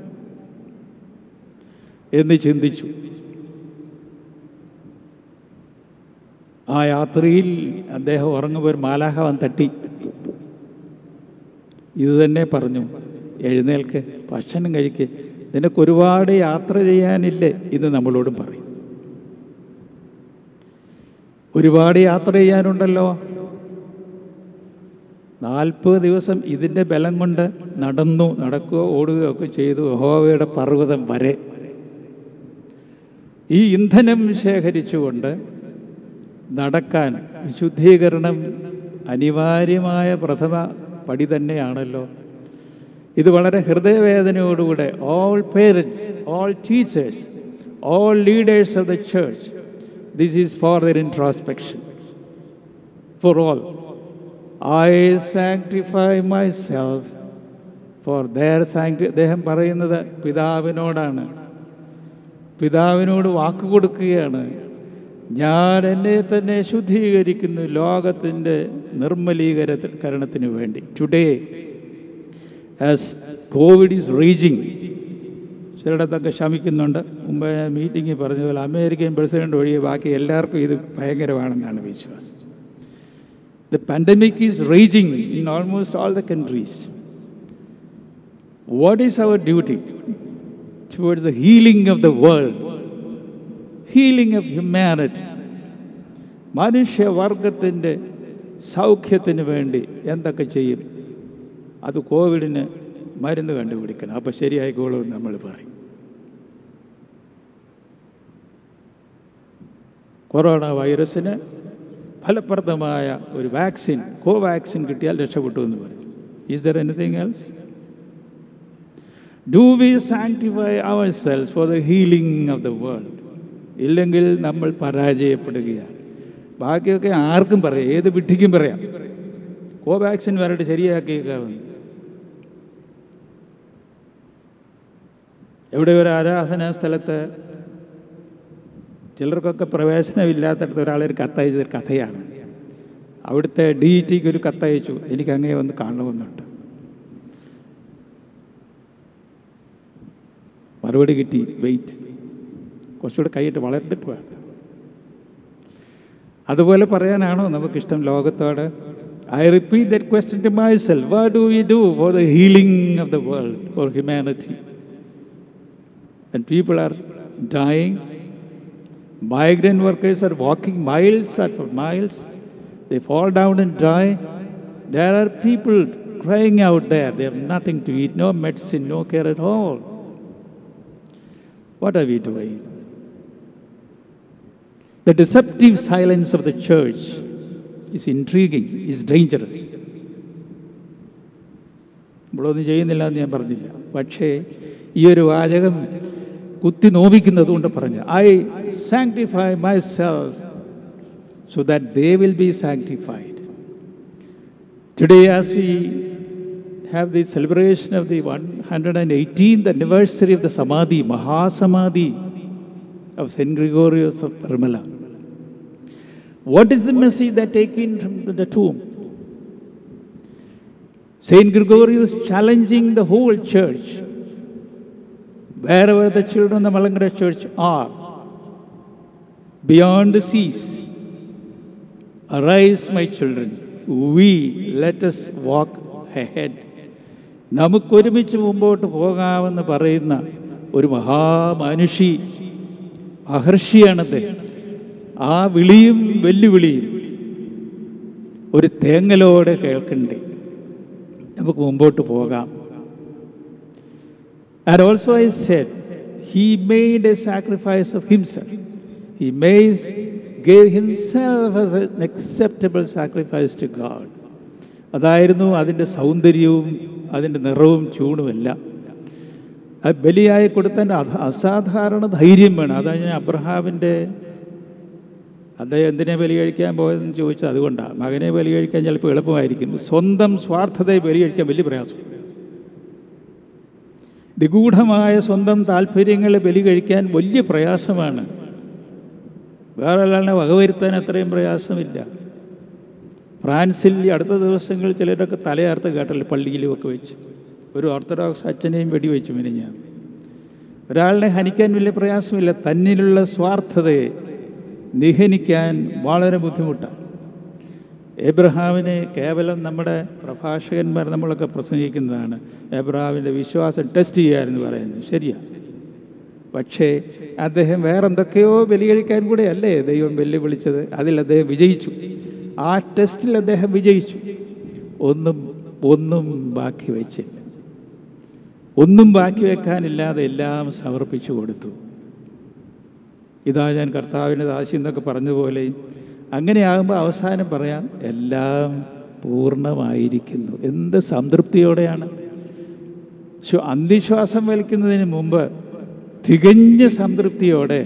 എന്ന് ചിന്തിച്ചു ആ യാത്രയിൽ അദ്ദേഹം ഉറങ്ങുമ്പോൾ ഒരു മാലാഹവൻ തട്ടി ഇത് തന്നെ പറഞ്ഞു എഴുന്നേൽക്ക് ഭക്ഷണം കഴിക്ക് നിനക്ക് ഒരുപാട് യാത്ര ചെയ്യാനില്ലേ എന്ന് നമ്മളോടും പറയും ഒരുപാട് യാത്ര ചെയ്യാനുണ്ടല്ലോ നാൽപ്പത് ദിവസം ഇതിൻ്റെ ബലം കൊണ്ട് നടന്നു നടക്കുകയോ ഓടുകയോ ഒക്കെ ചെയ്തു ഹോവയുടെ പർവ്വതം വരെ ഈ ഇന്ധനം ശേഖരിച്ചുകൊണ്ട് നടക്കാൻ വിശുദ്ധീകരണം അനിവാര്യമായ പ്രഥമ പടി തന്നെയാണല്ലോ ഇത് വളരെ ഹൃദയവേദനയോടുകൂടെ all parents all teachers all leaders of the church this is for their introspection for all I sanctify myself for their സാങ്ക്ടി അദ്ദേഹം പറയുന്നത് പിതാവിനോടാണ് പിതാവിനോട് വാക്ക് കൊടുക്കുകയാണ് ഞാൻ എന്നെ തന്നെ ശുദ്ധീകരിക്കുന്നു ലോകത്തിൻ്റെ നിർമ്മലീകരണത്തിന് വേണ്ടി today as Covid is raging ചിലയിടത്തൊക്കെ ശമിക്കുന്നുണ്ട് മുമ്പ് മീറ്റിങ്ങിൽ പറഞ്ഞതുപോലെ അമേരിക്കൻ പ്രസിഡന്റ് ഒഴികെ ബാക്കി എല്ലാവർക്കും ഇത് ഭയങ്കരമാണെന്നാണ് വിശ്വാസം the pandemic is raging in almost all the countries what is our duty towards the healing of the world healing of humanity മനുഷ്യവർഗത്തിൻ്റെ സൗഖ്യത്തിന് വേണ്ടി എന്തൊക്കെ ചെയ്യും അത് കോവിഡിന് മരുന്ന് കണ്ടുപിടിക്കണം അപ്പോൾ ശരിയായിക്കോളും നമ്മൾ പറയും കൊറോണ വൈറസിന് ഫലപ്രദമായ ഒരു വാക്സിൻ കോവാക്സിൻ കിട്ടിയാൽ രക്ഷപ്പെട്ടു എന്ന് പറയും is there anything else do we sanctify ourselves for the healing of the world ഇല്ലെങ്കിൽ നമ്മൾ പരാജയപ്പെടുകയാണ് ബാക്കിയൊക്കെ ആർക്കും പറയാം ഏത് വിഡ്ഢിക്കും പറയാം കോവാക്സിൻ വരട്ടെ ശരിയാക്കിയേക്കാവുന്നു എവിടെ ഒരു ആരാധനാ സ്ഥലത്ത് ചിലർക്കൊക്കെ പ്രവേശനമില്ലാത്തടത്ത് ഒരാളൊരു കത്തയച്ചത് കഥയാണ് അവിടുത്തെ ഡി ടിക്ക് ഒരു കത്തയച്ചു എനിക്ക് അങ്ങേ വന്ന് കാണണമെന്നുണ്ട് മറുപടി കിട്ടി വെയിറ്റ് കുറച്ചുകൂടെ കൈയിട്ട് വളർന്നിട്ട് വേണം അതുപോലെ പറയാനാണോ നമുക്കിഷ്ടം ലോകത്തോട് I repeat that question to myself what do we do for the healing of the world for humanity and people are dying. Migrant workers are walking miles after miles. They fall down and die. There are people crying out there. They have nothing to eat, no medicine, no care at all. What are we doing? The deceptive silence of the church is intriguing, is dangerous. നമ്മളൊന്നും ചെയ്യുന്നില്ല എന്ന് ഞാൻ പറഞ്ഞില്ല പക്ഷേ ഈ ഒരു വാചകം കുത്തി നോവിക്കുന്നത് കൊണ്ട് പറഞ്ഞു I sanctify myself so that they will be sanctified today as we have the celebration of the one hundred and eighteenth anniversary of the samadhi mahasamadhi of St. Gregorius of Parmala. What is the message that taken from the tomb? Saint Gregorius challenging the whole church, wherever the children of the Malangara church are, beyond the seas. Arise, my children. We let us walk ahead. നമുക്കൊരുമിച്ച് മുമ്പോട്ട് പോകാമെന്ന് പറയുന്ന ഒരു മഹാമനുഷി മഹർഷിയാണത് ആ വിളിയും വെല്ലുവിളിയും ഒരു തേങ്ങലോടെ കേൾക്കണ്ടേ നമുക്ക് മുമ്പോട്ട് പോകാം And also I said, he made a sacrifice of himself. He made, gave himself as an acceptable sacrifice to God. അതായിരുന്നു അതിൻ്റെ സൗന്ദര്യവും അതിൻ്റെ നിറവും ചൂടുമെല്ലാം ആ ബലിയായി കൊടുത്തതിൻ്റെ അധ- അസാധാരണ ധൈര്യം വേണം അതാണ് ഞാൻ അബ്രഹാമിൻ്റെ അദ്ദേഹം എന്തിനെ ബലി കഴിക്കാൻ പോയതെന്ന് ചോദിച്ചത് അതുകൊണ്ടാണ് മകനെ ബലി കഴിക്കാൻ ചിലപ്പോൾ എളുപ്പമായിരിക്കും സ്വന്തം സ്വാർത്ഥതയെ ബലി കഴിക്കാൻ വലിയ പ്രയാസം നിഗൂഢമായ സ്വന്തം താല്പര്യങ്ങളെ ബലി കഴിക്കാൻ വലിയ പ്രയാസമാണ് വേറെ ഒരാളെ വകവരുത്താൻ അത്രയും പ്രയാസമില്ല ഫ്രാൻസിൽ ഈ അടുത്ത ദിവസങ്ങളിൽ ചിലരൊക്കെ തലയാർത്ത് കേട്ടല്ലോ പള്ളിയിലും ഒക്കെ വെച്ച് ഒരു ഓർത്തഡോക്സ് അച്ഛനെയും വെടിവെച്ചു മിനിഞ്ഞാൽ ഒരാളിനെ ഹനിക്കാൻ വലിയ പ്രയാസമില്ല തന്നിലുള്ള സ്വാർത്ഥതയെ നിഹനിക്കാൻ വളരെ ബുദ്ധിമുട്ടാണ് എബ്രഹാമിനെ കേവലം നമ്മുടെ പ്രഭാഷകന്മാർ നമ്മളൊക്കെ പ്രസംഗിക്കുന്നതാണ് എബ്രഹാമിൻ്റെ വിശ്വാസം ടെസ്റ്റ് ചെയ്യാമെന്ന് പറയുന്നത് ശരിയാണ് പക്ഷേ അദ്ദേഹം വേറെന്തൊക്കെയോ ബലി കഴിക്കാൻ കൂടെ അല്ലേ ദൈവം വെല്ലുവിളിച്ചത് അതിൽ അദ്ദേഹം വിജയിച്ചു ആ ടെസ്റ്റിൽ അദ്ദേഹം വിജയിച്ചു ഒന്നും ഒന്നും ബാക്കി വെച്ചില്ല ഒന്നും ബാക്കി വെക്കാനില്ലാതെ എല്ലാം സമർപ്പിച്ചു കൊടുത്തു ഇതാ ഞാൻ കർത്താവിൻ്റെ ദാസി എന്നൊക്കെ പറഞ്ഞതുപോലെ അങ്ങനെയാകുമ്പോൾ അവസാനം പറയാം എല്ലാം പൂർണ്ണമായിരിക്കുന്നു എന്ത് സംതൃപ്തിയോടെയാണ് ശ്വ- അന്തിശ്വാസം വലിക്കുന്നതിന് മുമ്പ് തികഞ്ഞ സംതൃപ്തിയോടെ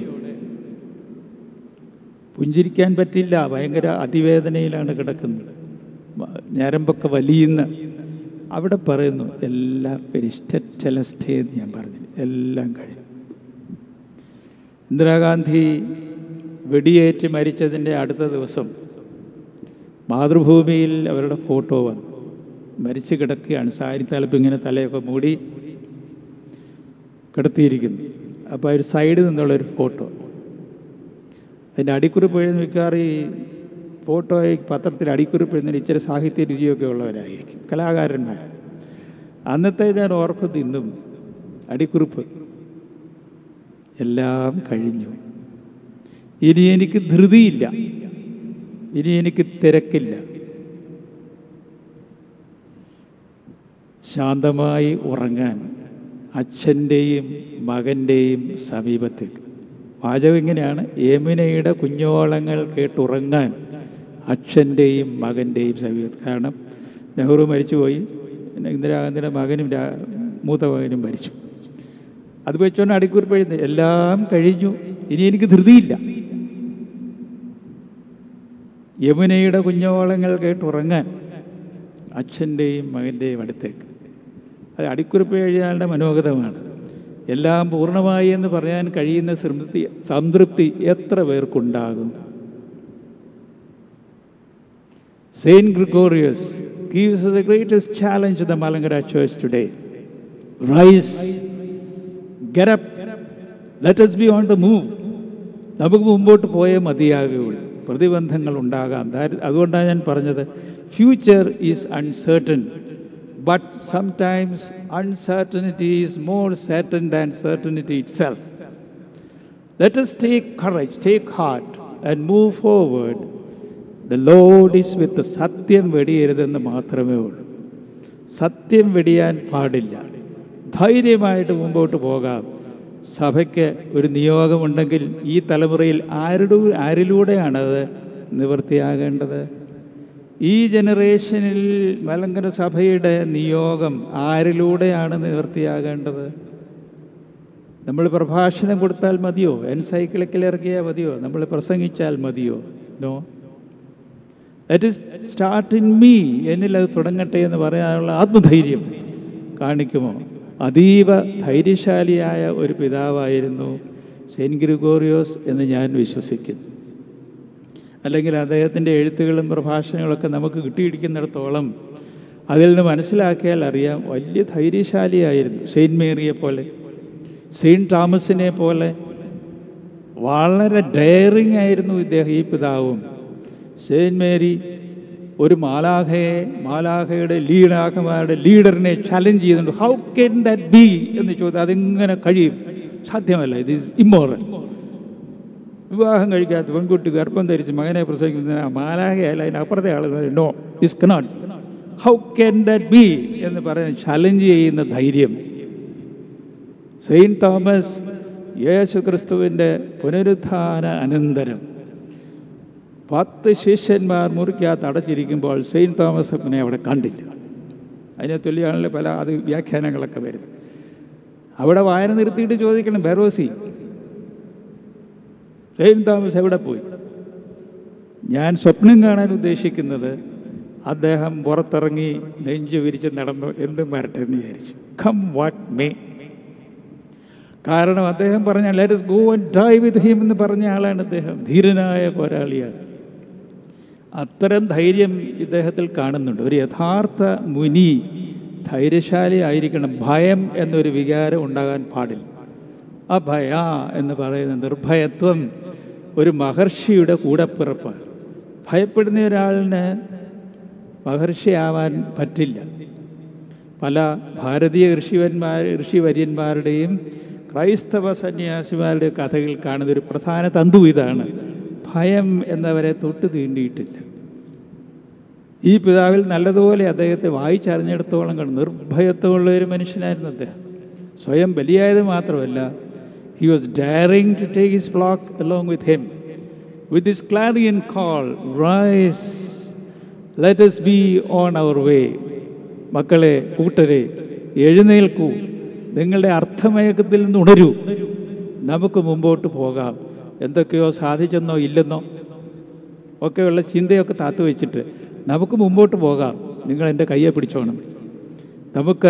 പുഞ്ചിരിക്കാൻ പറ്റില്ല ഭയങ്കര അതിവേദനയിലാണ് കിടക്കുന്നത് മ- ഞരമ്പൊക്കെ വലിയുന്ന അവിടെ പറയുന്നു എല്ലാം പെരിസ്റ്റലസ്റ്റേ എന്ന് ഞാൻ പറഞ്ഞു എല്ലാം കഴിഞ്ഞു ഇന്ദിരാഗാന്ധി വെടിയേറ്റ് മരിച്ചതിൻ്റെ അടുത്ത ദിവസം മാതൃഭൂമിയിൽ അവരുടെ ഫോട്ടോ വന്നു മരിച്ചു കിടക്കുകയാണ് സാരി തലപ്പ് ഇങ്ങനെ തലയൊക്കെ മൂടി കിടത്തിയിരിക്കുന്നു അപ്പോൾ ഒരു സൈഡിൽ നിന്നുള്ളൊരു ഫോട്ടോ അതിൻ്റെ അടിക്കുറിപ്പ് എഴുതി മിക്കവാറും ഈ ഫോട്ടോ ഈ പത്രത്തിൽ അടിക്കുറിപ്പ് എഴുതുന്നതിന് ഇച്ചിരി സാഹിത്യ രുചിയൊക്കെ ഉള്ളവരായിരിക്കും കലാകാരന്മാർ അന്നത്തെ ഞാൻ ഓർക്കുന്നു ഇന്നും അടിക്കുറിപ്പ് എല്ലാം കഴിഞ്ഞു ഇനി എനിക്ക് ധൃതിയില്ല ഇനി എനിക്ക് തിരക്കില്ല ശാന്തമായി ഉറങ്ങാൻ അച്ഛൻ്റെയും മകൻ്റെയും സമീപത്തേക്ക് വാചകം ഇങ്ങനെയാണ് യമുനയുടെ കുഞ്ഞോളങ്ങൾ കേട്ടുറങ്ങാൻ അച്ഛൻ്റെയും മകൻ്റെയും സമീപത്ത് കാരണം നെഹ്റു മരിച്ചുപോയി പിന്നെ ഇന്ദിരാഗാന്ധിയുടെ മകനും രാ- മൂത്ത മകനും മരിച്ചു അത് വെച്ചോണ്ട് അടിക്കുറിപ്പ് എഴുതുന്നത് എല്ലാം കഴിഞ്ഞു ഇനി എനിക്ക് ധൃതിയില്ല യമുനയുടെ കുഞ്ഞോളങ്ങൾ കേട്ടുറങ്ങാൻ അച്ഛൻ്റെയും മകൻ്റെയും അടുത്തേക്ക് അത് അടിക്കുറിപ്പ് എഴുതിയാളുടെ മനോഗതമാണ് എല്ലാം പൂർണ്ണമായി എന്ന് പറയാൻ കഴിയുന്ന സംതൃപ്തി സംതൃപ്തി എത്ര പേർക്കുണ്ടാകും Saint Gregorius gives us the greatest challenge to the Malangara Church today. Rise, get up, let us be on the move. നമുക്ക് മുമ്പോട്ട് പോയേ മതിയാകുകയുള്ളൂ പ്രതിബന്ധങ്ങൾ ഉണ്ടാകാം ദാരി- അതുകൊണ്ടാണ് ഞാൻ പറഞ്ഞത് future is uncertain but sometimes uncertainty is more certain than certainty itself Let us take courage, take heart, and move forward. The Lord is with us. സത്യം വെടിയരുതെന്ന് മാത്രമേ ഉള്ളൂ സത്യം വെടിയാൻ പാടില്ല ധൈര്യമായിട്ട് മുമ്പോട്ട് പോകാം സഭയ്ക്ക് ഒരു നിയോഗമുണ്ടെങ്കിൽ ഈ തലമുറയിൽ ആരുടെ ആരിലൂടെയാണത് നിവൃത്തിയാകേണ്ടത് ഈ ജനറേഷനിൽ മലങ്കര സഭയുടെ നിയോഗം ആരിലൂടെയാണ് നിവൃത്തിയാകേണ്ടത് നമ്മൾ പ്രഭാഷണം കൊടുത്താൽ മതിയോ എൻസൈക്ലിക്കിൽ ഇറക്കിയാൽ മതിയോ നമ്മൾ പ്രസംഗിച്ചാൽ മതിയോ no that is start in me എന്നിൽ അത് തുടങ്ങട്ടെ എന്ന് പറയാനുള്ള ആത്മധൈര്യം കാണിക്കുമോ അതീവ ധൈര്യശാലിയായ ഒരു പിതാവായിരുന്നു സെയിൻറ്റ് ഗ്രിഗോറിയോസ് എന്ന് ഞാൻ വിശ്വസിക്കുന്നു അല്ലെങ്കിൽ അദ്ദേഹത്തിൻ്റെ എഴുത്തുകളും പ്രഭാഷണങ്ങളൊക്കെ നമുക്ക് കിട്ടിയിരിക്കുന്നിടത്തോളം അതിൽ നിന്ന് മനസ്സിലാക്കിയാൽ അറിയാം വലിയ ധൈര്യശാലിയായിരുന്നു സെയിൻറ്റ് മേറിയെ പോലെ സെയിൻറ്റ് തോമസിനെ പോലെ വളരെ ഡയറിങ് ആയിരുന്നു ഇദ്ദേഹം ഈ പിതാവും സെയിൻറ്റ് മേരി ഒരു മാലാഖയെ മാലാഖയുടെ ലീഡാക്കന്മാരുടെ ലീഡറിനെ ചലഞ്ച് ചെയ്തിട്ടുണ്ട് ഹൗ കെൻ ദാറ്റ് ബി എന്ന് ചോദിച്ചാൽ അതെങ്ങനെ കഴിയും സാധ്യമല്ല ഇത് ഈസ് ഇമ്മോറൽ വിവാഹം കഴിക്കാത്ത പെൺകുട്ടി ഗർഭം ധരിച്ച് മകനെ പ്രസവിക്കുന്ന മാലാഖയല്ല അതിനപ്പുറത്തെ ആൾ no is cannot how can that be എന്ന് പറയുന്ന ചലഞ്ച് ചെയ്യുന്ന ധൈര്യം സെയിൻറ്റ് തോമസ് യേശു ക്രിസ്തുവിൻ്റെ പുനരുത്ഥാന അനന്തരം പത്ത് ശിഷ്യന്മാർ മുറിക്കകത്ത് അടച്ചിരിക്കുമ്പോൾ സെയിൻറ്റ് തോമസ് അപ്പനെ അവിടെ കണ്ടില്ല അതിനെ തുല്യമാണല്ലോ പല അത് വ്യാഖ്യാനങ്ങളൊക്കെ വരും അവിടെ വായന നിർത്തിയിട്ട് ചോദിക്കണം ബെറോസി സെയിൻറ്റ് തോമസ് എവിടെ പോയി ഞാൻ സ്വപ്നം കാണാൻ ഉദ്ദേശിക്കുന്നത് അദ്ദേഹം പുറത്തിറങ്ങി നെഞ്ചു വിരിച്ച് നടന്നു എന്തും വരട്ടെ എന്ന് വിചാരിച്ചു കം വാട്ട് മേ കാരണം അദ്ദേഹം പറഞ്ഞ let's go and die with him എന്ന് പറഞ്ഞ ആളാണ് അദ്ദേഹം ധീരനായ പോരാളിയാണ് അത്തരം ധൈര്യം ഇദ്ദേഹത്തിൽ കാണുന്നുണ്ട് ഒരു യഥാർത്ഥ മുനി ധൈര്യശാലി ആയിരിക്കണം ഭയം എന്നൊരു വികാരം ഉണ്ടാകാൻ പാടില്ല ആ ഭയ എന്ന് പറയുന്ന നിർഭയത്വം ഒരു മഹർഷിയുടെ കൂടപ്പിറപ്പാണ് ഭയപ്പെടുന്ന ഒരാളിന് മഹർഷിയാവാൻ പറ്റില്ല പല ഭാരതീയ ഋഷിവന്മാർ ഋഷിവര്യന്മാരുടെയും ക്രൈസ്തവ സന്യാസിമാരുടെ കഥകൾ കാണുന്ന ഒരു പ്രധാന തന്തു ഇതാണ് ഭയം എന്നവരെ തൊട്ട് തീണ്ടിയിട്ടില്ല ഈ പിതാവിൽ നല്ലതുപോലെ അദ്ദേഹത്തെ വായിച്ചറിഞ്ഞിടത്തോളം കണ്ട് നിർഭയത്വമുള്ള ഒരു മനുഷ്യനായിരുന്നു അദ്ദേഹം സ്വയം ബലിയായത് മാത്രമല്ല he was daring to take his flock along with him with this clarion call rise let us be on our way മക്കളെ കൂട്ടരെ എഴുന്നേൽക്കൂ നിങ്ങളുടെ അർത്ഥമയക്കത്തിൽ നിന്ന് ഉണരൂ നമുക്ക് മുമ്പോട്ട് പോകാം എന്തൊക്കെയോ സാധിച്ചെന്നോ ഇല്ലെന്നോ ഒക്കെയുള്ള ചിന്തയൊക്കെ താത്തു വെച്ചിട്ട് നമുക്ക് മുമ്പോട്ട് പോകാം നിങ്ങൾ എൻ്റെ കയ്യെ പിടിച്ചോണം നമുക്ക്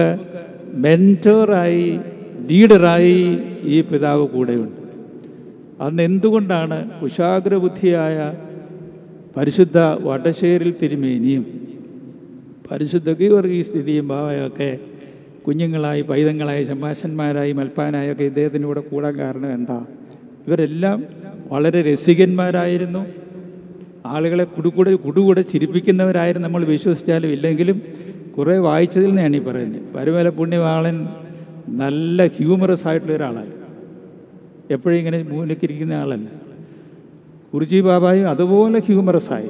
മെൻറ്റോറായി ലീഡറായി ഈ പിതാവ് കൂടെയുണ്ട് അന്ന് എന്തുകൊണ്ടാണ് കുശാഗ്രബുദ്ധിയായ പരിശുദ്ധ വടശ്ശേരിൽ തിരുമേനിയും പരിശുദ്ധ ഗീവർഗീ സ്ഥിതിയും ഭാവയൊക്കെ കുഞ്ഞുങ്ങളായി പൈതങ്ങളായി ശമ്പാശന്മാരായി മൽപ്പാനായൊക്കെ ഇദ്ദേഹത്തിൻ്റെ കൂടെ കൂടാൻ കാരണം എന്താ ഇവരെല്ലാം വളരെ രസികന്മാരായിരുന്നു ആളുകളെ കുടുകൂടെ കുടുകൂടെ ചിരിപ്പിക്കുന്നവരായിരുന്നു നമ്മൾ വിശ്വസിച്ചാലും ഇല്ലെങ്കിലും കുറേ വായിച്ചതിൽ നിന്നാണ് ഈ പറയുന്നത് പരുമല പുണ്യവാളൻ നല്ല ഹ്യൂമറസ് ആയിട്ടുള്ള ഒരാളാണ് എപ്പോഴും ഇങ്ങനെ മൂലക്കിരിക്കുന്ന ആളല്ല ഗുരുജി ബാബായും അതുപോലെ ഹ്യൂമറസ് ആയി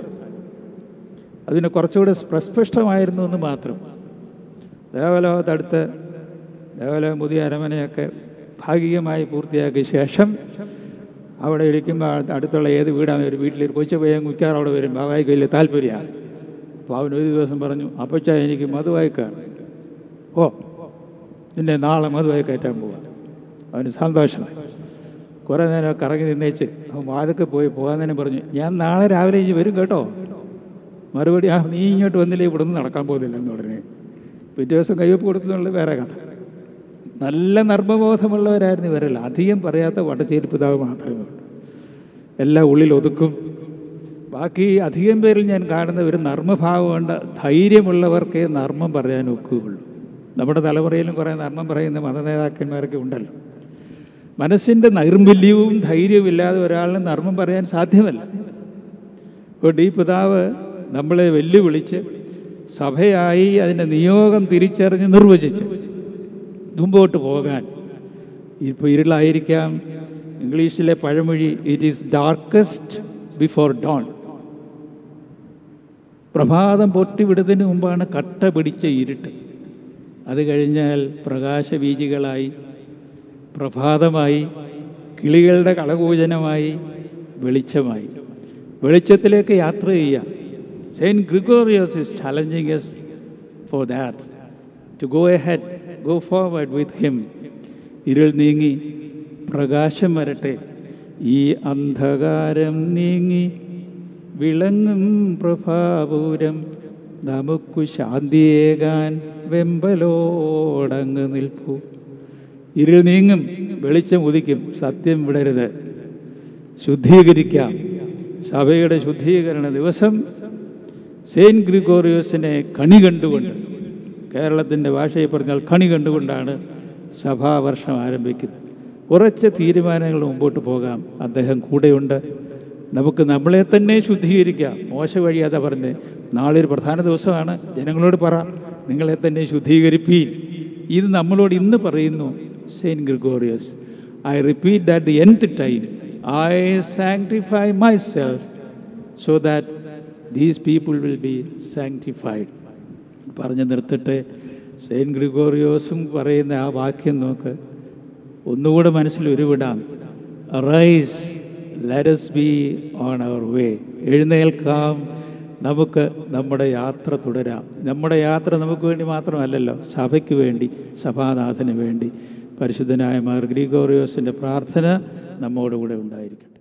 അതിന് കുറച്ചുകൂടെ പ്രസ്പഷ്ടമായിരുന്നു എന്ന് മാത്രം ദേവലോകത്തടുത്ത് ദേവലോകം പുതിയ അരമനയൊക്കെ ഭാഗികമായി പൂർത്തിയാക്കിയ ശേഷം അവിടെ ഇരിക്കുമ്പോൾ അടുത്തുള്ള ഏത് വീടാണ് ഒരു വീട്ടിൽ കൊച്ചു പയ്യൻ കുറ്റാർ അവിടെ വരും ബാബായിക്ക് വലിയ താല്പര്യമാണ് അപ്പോൾ അവൻ ഒരു ദിവസം പറഞ്ഞു അപ്പച്ച എനിക്ക് മധുവായിക്കാർ ഓ നിന്നെ നാളെ മധുവായി കയറ്റാൻ പോവാം അവന് സന്തോഷമായി കുറേ നേരം കറങ്ങി നിന്നേച്ച് അവൻ വാതൊക്കെ പോയി പോകാൻ തന്നെ പറഞ്ഞു ഞാൻ നാളെ രാവിലെ ഇനി വരും കേട്ടോ മറുപടി ആ നീ ഇങ്ങോട്ട് വന്നില്ലേ ഇവിടെ നിന്ന് നടക്കാൻ പോകുന്നില്ലെന്ന് ഉടനെ പിറ്റേ ദിവസം കയ്യൊപ്പ് കൊടുക്കുന്നുള്ള വേറെ കഥ നല്ല നർമ്മബോധമുള്ളവരായിരുന്നു ഇവരല്ല അധികം പറയാത്ത വടച്ചേരി പിതാവ് മാത്രമേ ഉള്ളൂ എല്ലാം ഉള്ളിൽ ഒതുക്കും ബാക്കി അധികം പേരിൽ ഞാൻ കാണുന്ന ഒരു നർമ്മഭാവമുണ്ട് ധൈര്യമുള്ളവർക്കേ നർമ്മം പറയാൻ ഒക്കുകയുള്ളൂ നമ്മുടെ തലമുറയിലും കുറേ നർമ്മം പറയുന്ന മതനേതാക്കന്മാരൊക്കെ ഉണ്ടല്ലോ മനസ്സിൻ്റെ നൈർമല്യവും ധൈര്യവും ഇല്ലാതെ ഒരാളിന് നർമ്മം പറയാൻ സാധ്യമല്ല അതുകൊണ്ട് ഈ പിതാവ് നമ്മളെ വെല്ലുവിളിച്ച് സഭയായി അതിൻ്റെ നിയോഗം തിരിച്ചറിഞ്ഞ് നിർവചിച്ച് മുമ്പോട്ട് പോകാൻ ഇപ്പോൾ ഇരുളായിരിക്കാം ഇംഗ്ലീഷിലെ പഴമൊഴി it is darkest before dawn പ്രഭാതം പൊട്ടിവിടുന്നതിന് മുമ്പാണ് കട്ട പിടിച്ച ഇരുട്ട് അത് കഴിഞ്ഞാൽ പ്രകാശബീജികളായി പ്രഭാതമായി കിളികളുടെ കളകൂജനമായി വെളിച്ചമായി വെളിച്ചത്തിലേക്ക് യാത്ര ചെയ്യാം Saint Gregorios is challenging us for that to go ahead go forward with him ഇരുൾ നീങ്ങി പ്രകാശം വരട്ടെ ഈ അന്ധകാരം നീങ്ങി വിളങ്ങും പ്രഭാപൂരം നമുക്കു ശാന്തിയേകാൻ വെമ്പലോടങ്ങ് നിൽപ്പൂ ഇരുൾ നീങ്ങും വെളിച്ചം ഉദിക്കും സത്യം വിടരുത് ശുദ്ധീകരിക്കാം സഭയുടെ ശുദ്ധീകരണ ദിവസം സെയിൻറ്റ് ഗ്രിഗോറിയോസിനെ കണി കണ്ടുകൊണ്ട് കേരളത്തിൻ്റെ ഭാഷയിൽ പറഞ്ഞാൽ കണി കണ്ടുകൊണ്ടാണ് സഭാവർഷം ആരംഭിക്കുന്നത് ഉറച്ച തീരുമാനങ്ങൾ മുമ്പോട്ട് പോകാം അദ്ദേഹം കൂടെയുണ്ട് നമുക്ക് നമ്മളെ തന്നെ ശുദ്ധീകരിക്കാം മോശ വഴിയാതെ പറഞ്ഞ് നാളെ ഒരു പ്രധാന ദിവസമാണ് ജനങ്ങളോട് പറ നിങ്ങളെ തന്നെ ശുദ്ധീകരിപ്പീൻ ഇത് നമ്മളോട് ഇന്ന് പറയുന്നു Saint Gregorios I repeat that the end time I sanctify myself so that these people will be sanctified പറഞ്ഞു നിർത്തിട്ട് സെയിൻറ്റ് ഗ്രിഗോറിയോസും പറയുന്ന ആ വാക്യം നോക്ക് ഒന്നുകൂടെ മനസ്സിൽ ഉരുവിടാം rise let's be on our way എഴുന്നേൽക്കാം നമുക്ക് നമ്മുടെ യാത്ര തുടരാം നമ്മുടെ യാത്ര നമുക്ക് വേണ്ടി മാത്രമല്ലല്ലോ സഭയ്ക്ക് വേണ്ടി സഭാനാഥന് വേണ്ടി പരിശുദ്ധനായ മാർ ഗ്രിഗോറിയോസിൻ്റെ പ്രാർത്ഥന നമ്മോടുകൂടെ ഉണ്ടായിരിക്കും